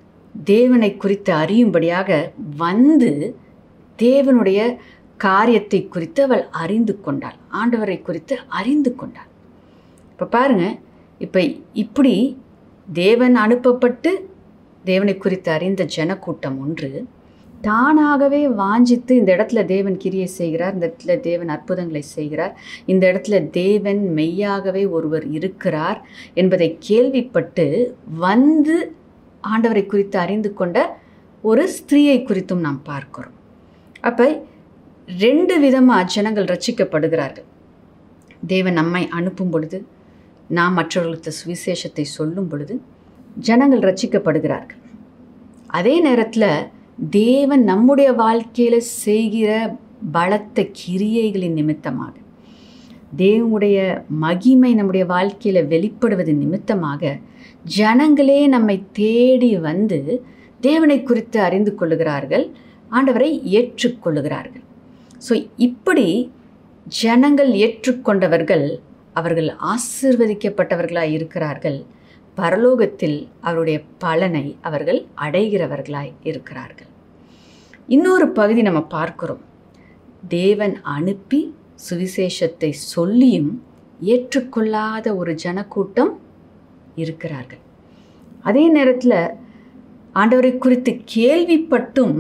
தேவனை குறித்து அறியும்படியாக வந்து தேவனுடைய காரியத்தை குறித்து அவள் அறிந்து கொண்டாள் ஆண்டவரை குறித்து அறிந்து கொண்டாள் இப்போ பாருங்க இப்போ இப்படி தேவன் அனுப்பப்பட்டு தேவனை குறித்து அறிந்த ஜனக்கூட்டம் ஒன்று தானாகவே வாஞ்சித்து இந்த இடத்துல தேவன் கிரியை செய்கிறார் இந்த இடத்துல தேவன் அற்புதங்களை செய்கிறார் இந்த இடத்துல தேவன் மெய்யாகவே ஒருவர் இருக்கிறார் என்பதை கேள்விப்பட்டு வந்து ஆண்டவரை குறித்து அறிந்து கொண்ட ஒரு ஸ்திரீயை குறித்தும் நாம் பார்க்கிறோம் அப்போ ரெண்டு விதமாக ஜனங்கள் ரட்சிக்கப்படுகிறார்கள் தேவன் நம்மை அனுப்பும் பொழுது நாம் மற்றவர்களுக்கு சுவிசேஷத்தை சொல்லும் பொழுது ஜனங்கள் ரட்சிக்கப்படுகிறார்கள் அதே நேரத்தில் தேவன் நம்முடைய வாழ்க்கையில் செய்கிற பலத்த கிரியைகளின் நிமித்தமாக தேவனுடைய மகிமை நம்முடைய வாழ்க்கையில் வெளிப்படுவது நிமித்தமாக ஜனங்களே நம்மை தேடி வந்து தேவனை குறித்து அறிந்து கொள்ளுகிறார்கள் ஆண்டவரை ஏற்றுக்கொள்ளுகிறார்கள் ஸோ இப்படி ஜனங்கள் ஏற்றுக்கொண்டவர்கள் அவர்கள் ஆசிர்வதிக்கப்பட்டவர்களாய் இருக்கிறார்கள் பரலோகத்தில் அவருடைய பலனை அவர்கள் அடைகிறவர்களாய் இருக்கிறார்கள் இன்னொரு பகுதி நம்ம பார்க்கிறோம் தேவன் அனுப்பி சுவிசேஷத்தை சொல்லியும் ஏற்றுக்கொள்ளாத ஒரு ஜனக்கூட்டம் இருக்கிறார்கள் அதே நேரத்தில் ஆண்டவரை குறித்து கேள்விப்பட்டும்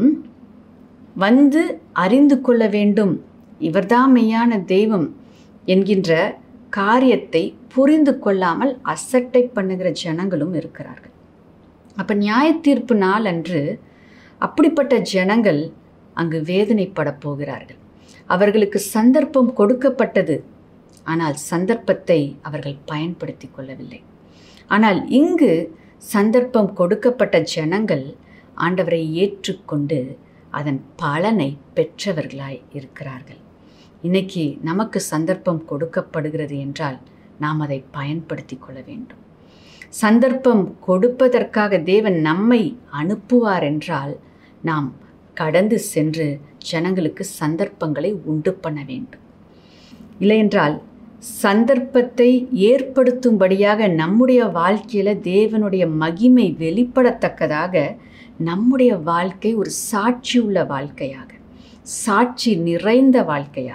வந்து அறிந்து கொள்ள வேண்டும் இவர்தான் மெய்யான தெய்வம் என்கின்ற காரியத்தை புரிந்து கொள்ளாமல் அசட்டை பண்ணுகிற ஜனங்களும் இருக்கிறார்கள் அப்போ நியாய தீர்ப்பு நாள் அன்று அப்படிப்பட்ட ஜனங்கள் அங்கு வேதனைப்பட போகிறார்கள் அவர்களுக்கு சந்தர்ப்பம் கொடுக்கப்பட்டது ஆனால் சந்தர்ப்பத்தை அவர்கள் பயன்படுத்தி கொள்ளவில்லை ஆனால் இங்கு சந்தர்ப்பம் கொடுக்கப்பட்ட ஜனங்கள் ஆண்டவரை ஏற்றுக்கொண்டு அதன் பலனை பெற்றவர்களாய் இருக்கிறார்கள் இன்னைக்கு நமக்கு சந்தர்ப்பம் கொடுக்கப்படுகிறது என்றால் நாம் அதை பயன்படுத்தி கொள்ள வேண்டும் சந்தர்ப்பம் கொடுப்பதற்காக தேவன் நம்மை அனுப்புவார் என்றால் நாம் கடந்து சென்று ஜனங்களுக்கு சந்தர்ப்பங்களை உண்டு பண்ண வேண்டும் இல்லையென்றால் சந்தர்ப்பத்தை ஏற்படுத்தும்படியாக நம்முடைய வாழ்க்கையில் தேவனுடைய மகிமை வெளிப்படத்தக்கதாக நம்முடைய வாழ்க்கை ஒரு சாட்சி உள்ள வாழ்க்கையாக சாட்சி நிறைந்த வாழ்க்கையாக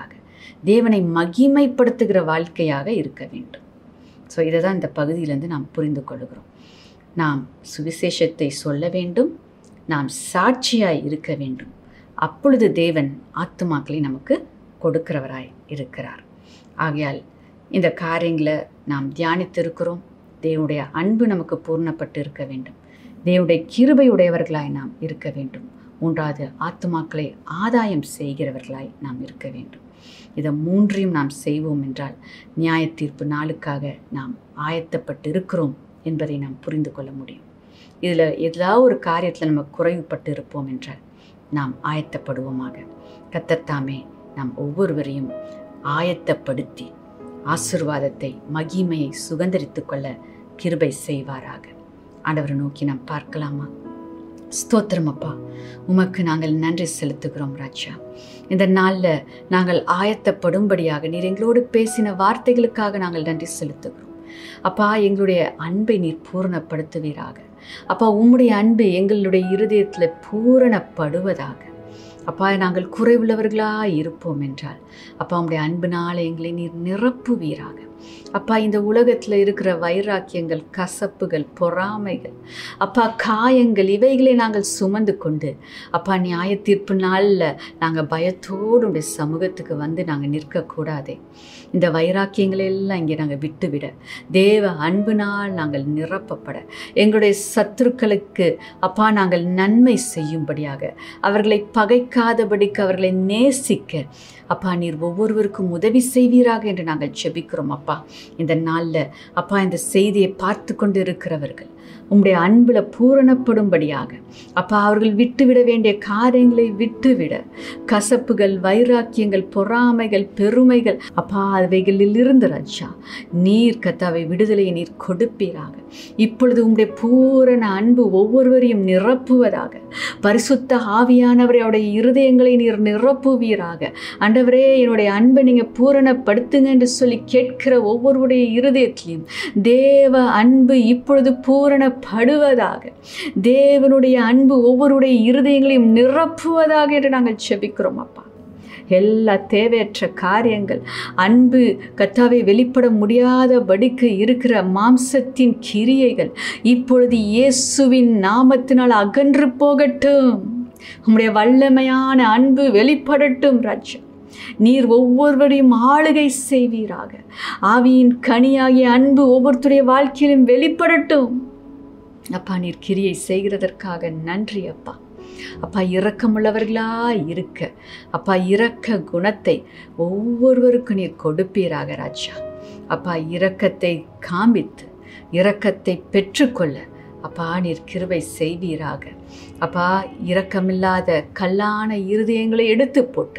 தேவனை மகிமைப்படுத்துகிற வாழ்க்கையாக இருக்க வேண்டும் ஸோ இதை தான் இந்த பகுதியிலேருந்து நாம் புரிந்து கொள்கிறோம் நாம் சுவிசேஷத்தை சொல்ல வேண்டும் நாம் சாட்சியாய் இருக்க வேண்டும் அப்பொழுது தேவன் ஆத்துமாக்களை நமக்கு கொடுக்கிறவராய் இருக்கிறார் ஆகையால் இந்த காரியங்களை நாம் தியானித்திருக்கிறோம் தேவனுடைய அன்பு நமக்கு பூர்ணப்பட்டு இருக்க வேண்டும் தேவனுடைய கிருபை உடையவர்களாய் நாம் இருக்க வேண்டும் மூன்றாவது ஆத்துமாக்களை ஆதாயம் செய்கிறவர்களாய் நாம் இருக்க வேண்டும் இதை மூன்றையும் நாம் செய்வோம் என்றால் நியாய தீர்ப்பு நாளுக்காக நாம் ஆயத்தப்பட்டு இருக்கிறோம் என்பதை நாம் புரிந்து கொள்ள முடியும் இதில் ஏதாவது ஒரு காரியத்தில் நம்ம குறைவுபட்டு இருப்போம் என்றால் நாம் ஆயத்தப்படுவோமாக கத்தத்தாமே நாம் ஒவ்வொருவரையும் ஆயத்தப்படுத்தி ஆசிர்வாதத்தை மகிமையை சுதந்திரித்து கொள்ள கிருபை செய்வாராக ஆண்டவரை நோக்கி நாம் பார்க்கலாமா ஸ்தோத்திரம் அப்பா உமக்கு நாங்கள் நன்றி செலுத்துகிறோம் ராஜா இந்த நாளில் நாங்கள் ஆயத்தப்படும்படியாக நீர் எங்களோடு பேசின வார்த்தைகளுக்காக நாங்கள் நன்றி செலுத்துகிறோம் அப்பா எங்களுடைய அன்பை நீர் பூரணப்படுத்துவீராக அப்பா உம்முடைய அன்பு எங்களுடைய இருதயத்தில் பூரணப்படுவதாக அப்பா நாங்கள் குறைவுள்ளவர்களாக இருப்போம் என்றால் அப்பா உம்முடைய அன்பினால் எங்களை நீர் நிரப்புவீராக அப்பா இந்த உலகத்தில் இருக்கிற வைராக்கியங்கள் கசப்புகள் பொறாமைகள் அப்பா காயங்கள் இவைகளை நாங்கள் சுமந்து கொண்டு அப்பா நியாய தீர்ப்பு நாளில் நாங்கள் பயத்தோடு உடைய சமூகத்துக்கு வந்து நாங்கள் நிற்கக்கூடாதே இந்த வைராக்கியங்களை எல்லாம் இங்கே நாங்கள் விட்டுவிட தேவ அன்பினால் நாங்கள் நிரப்பப்பட எங்களுடைய சத்துருக்களுக்கு அப்பா நாங்கள் நன்மை செய்யும்படியாக அவர்களை பகைக்காதபடிக்கு அவர்களை நேசிக்க அப்பா நீர் ஒவ்வொருவருக்கும் உதவி செய்வீராக என்று நாங்கள் ஜெபிக்கிறோம் அப்பா இந்த நாளில் அப்பா இந்த செய்தியை பார்த்து கொண்டு இருக்கிறவர்கள் உம்முடைய அன்பில் பூரணப்படும்படியாக அப்பா அவர்கள் விட்டுவிட வேண்டிய காரியங்களை விட்டுவிட கசப்புகள் வைராக்கியங்கள் பொறாமைகள் பெருமைகள் அப்பா அவைகளில் இருந்து ராஜா நீர் கத்தாவை விடுதலையை நீர் கொடுப்பீராக இப்பொழுது உம்முடைய பூரண அன்பு ஒவ்வொருவரையும் நிரப்புவதாக பரிசுத்த ஆவியானவரை அவருடைய இருதயங்களை நீர் நிரப்புவீராக ஆண்டவரே என்னுடைய அன்பை நீங்கள் பூரணப்படுத்துங்க என்று சொல்லி கேட்கிற ஒவ்வொருவருடைய இருதயத்திலையும் தேவ அன்பு இப்பொழுது பூரணப்படுவதாக தேவனுடைய அன்பு ஒவ்வொருடைய இருதயங்களையும் நிரப்புவதாக என்று நாங்கள் செபிக்கிறோம் அப்பா எல்லா தேவையற்ற காரியங்கள் அன்பு கத்தாவை வெளிப்பட முடியாதபடிக்கு இருக்கிற மாம்சத்தின் கிரியைகள் இப்பொழுது இயேசுவின் நாமத்தினால் அகன்று போகட்டும் உம்முடைய வல்லமையான அன்பு வெளிப்படட்டும் ராஜ்யம் நீர் ஒவ்வொருவரையும் ஆளுகை செய்வீராக ஆவியின் கனியாகிய அன்பு ஒவ்வொருத்தருடைய வாழ்க்கையிலும் வெளிப்படட்டும் அப்பா நீர் கிரியை செய்கிறதற்காக நன்றி அப்பா அப்பா இரக்கமுள்ளவர்களா இருக்க அப்பா இரக்க குணத்தை ஒவ்வொருவருக்கும் நீர் கொடுப்பீராக ராஜா அப்பா இரக்கத்தை காண்பித்து இரக்கத்தை பெற்றுக்கொள்ள அப்பா நீர் கிருபை செய்வீராக அப்பா இரக்கமில்லாத கல்லான இருதயங்களை எடுத்து போட்டு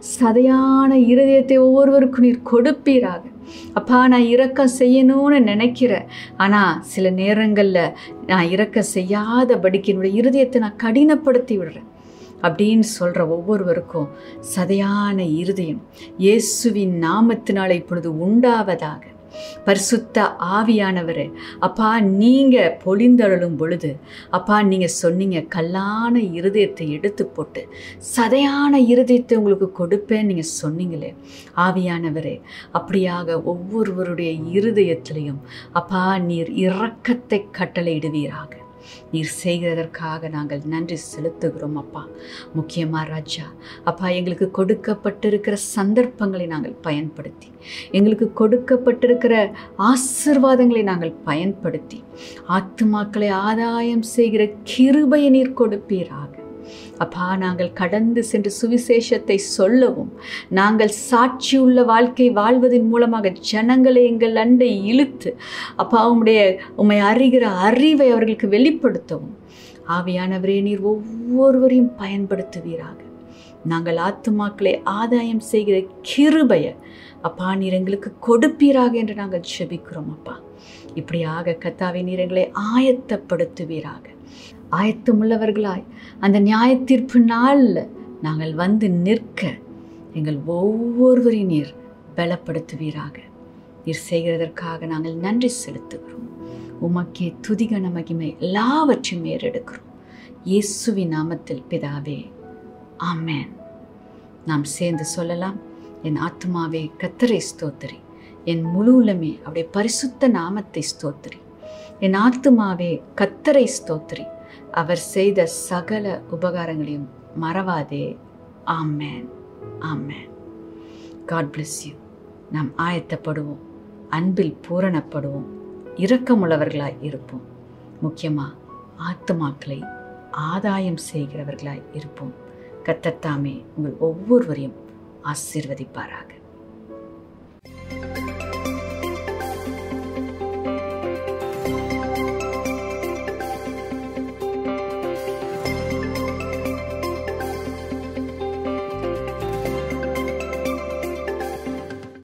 சதையான இருதயத்தை ஒவ்வொருவருக்கும் நீர் கொடுப்பீராக அப்பா நான் இரக்கம் செய்யணும்னு நினைக்கிறேன் ஆனால் சில நேரங்களில் நான் இரக்கம் செய்யாதபடிக்கு என்னுடைய இருதயத்தை நான் கடினப்படுத்தி விடுறேன் அப்படின்னு சொல்கிற ஒவ்வொருவருக்கும் சதையான இருதயம் இயேசுவின் நாமத்தினால் இப்பொழுது உண்டாவதாக பரிசுத்த ஆவியானவரே அப்பா நீங்கள் பொழிந்தருளும் பொழுது அப்பா நீங்கள் சொன்னீங்க கல்லான இருதயத்தை எடுத்து போட்டு சதையான இருதயத்தை உங்களுக்கு கொடுப்பேன்னு நீங்கள் சொன்னீங்களே ஆவியானவரே அப்படியாக ஒவ்வொருவருடைய இருதயத்திலையும் அப்பா நீர் இரக்கத்தை கட்டளையிடுவீராக நீர் செய்கிறதற்காக நாங்கள் நன்றி செலுத்துகிறோம் அப்பா முக்கியமாக ராஜா அப்பா எங்களுக்கு கொடுக்கப்பட்டிருக்கிற சந்தர்ப்பங்களை நாங்கள் பயன்படுத்தி எங்களுக்கு கொடுக்கப்பட்டிருக்கிற ஆசிர்வாதங்களை நாங்கள் பயன்படுத்தி ஆத்துமாக்களை ஆதாயம் செய்கிற கிருபையை நீர் கொடுப்பீராக அப்பா நாங்கள் கடந்து சென்று சுவிசேஷத்தை சொல்லவும் நாங்கள் சாட்சியுள்ள வாழ்க்கை வாழ்வதன் மூலமாக ஜனங்களை எங்கள் அண்டை இழுத்து அப்பா உம்முடைய உம்மை அறிகிற அறிவை அவர்களுக்கு வெளிப்படுத்தவும் ஆவியானவரே நீர் ஒவ்வொருவரையும் பயன்படுத்துவீராக நாங்கள் ஆத்துமாக்களை ஆதாயம் செய்கிற கிருபைய அப்பா நீர் எங்களுக்கு கொடுப்பீராக என்று நாங்கள் செபிக்கிறோம் அப்பா இப்படியாக கத்தாவை நீர் எங்களை ஆயத்தப்படுத்துவீராக ஆயத்தமுள்ளவர்களாய் அந்த நியாய தீர்ப்பு நாளில் நாங்கள் வந்து நிற்க எங்கள் ஒவ்வொருவரையும் நீர் பலப்படுத்துவீராக நீர் செய்கிறதற்காக நாங்கள் நன்றி செலுத்துகிறோம் உமக்கே துதிகன மகிமை எல்லாவற்றையும் ஏறெடுக்கிறோம் இயேசுவின் நாமத்தில் பிதாவே ஆமேன் நாம் சேர்ந்து சொல்லலாம் என் ஆத்மாவே கத்தரை ஸ்தோத்திரி என் முழு உள்ளமே அவருடைய பரிசுத்த நாமத்தை ஸ்தோத்திரி என் ஆத்துமாவே கத்தரை ஸ்தோத்திரி அவர் செய்த சகல உபகாரங்களையும் மறவாதே ஆமேன் ஆமேன் காட் bless யூ நாம் ஆயத்தப்படுவோம் அன்பில் பூரணப்படுவோம் இரக்கமுள்ளவர்களாய் இருப்போம் முக்கியமாக ஆத்துமாக்களை ஆதாயம் செய்கிறவர்களாய் இருப்போம் கத்தத்தாமே உங்கள் ஒவ்வொருவரையும் ஆசீர்வதிப்பாராக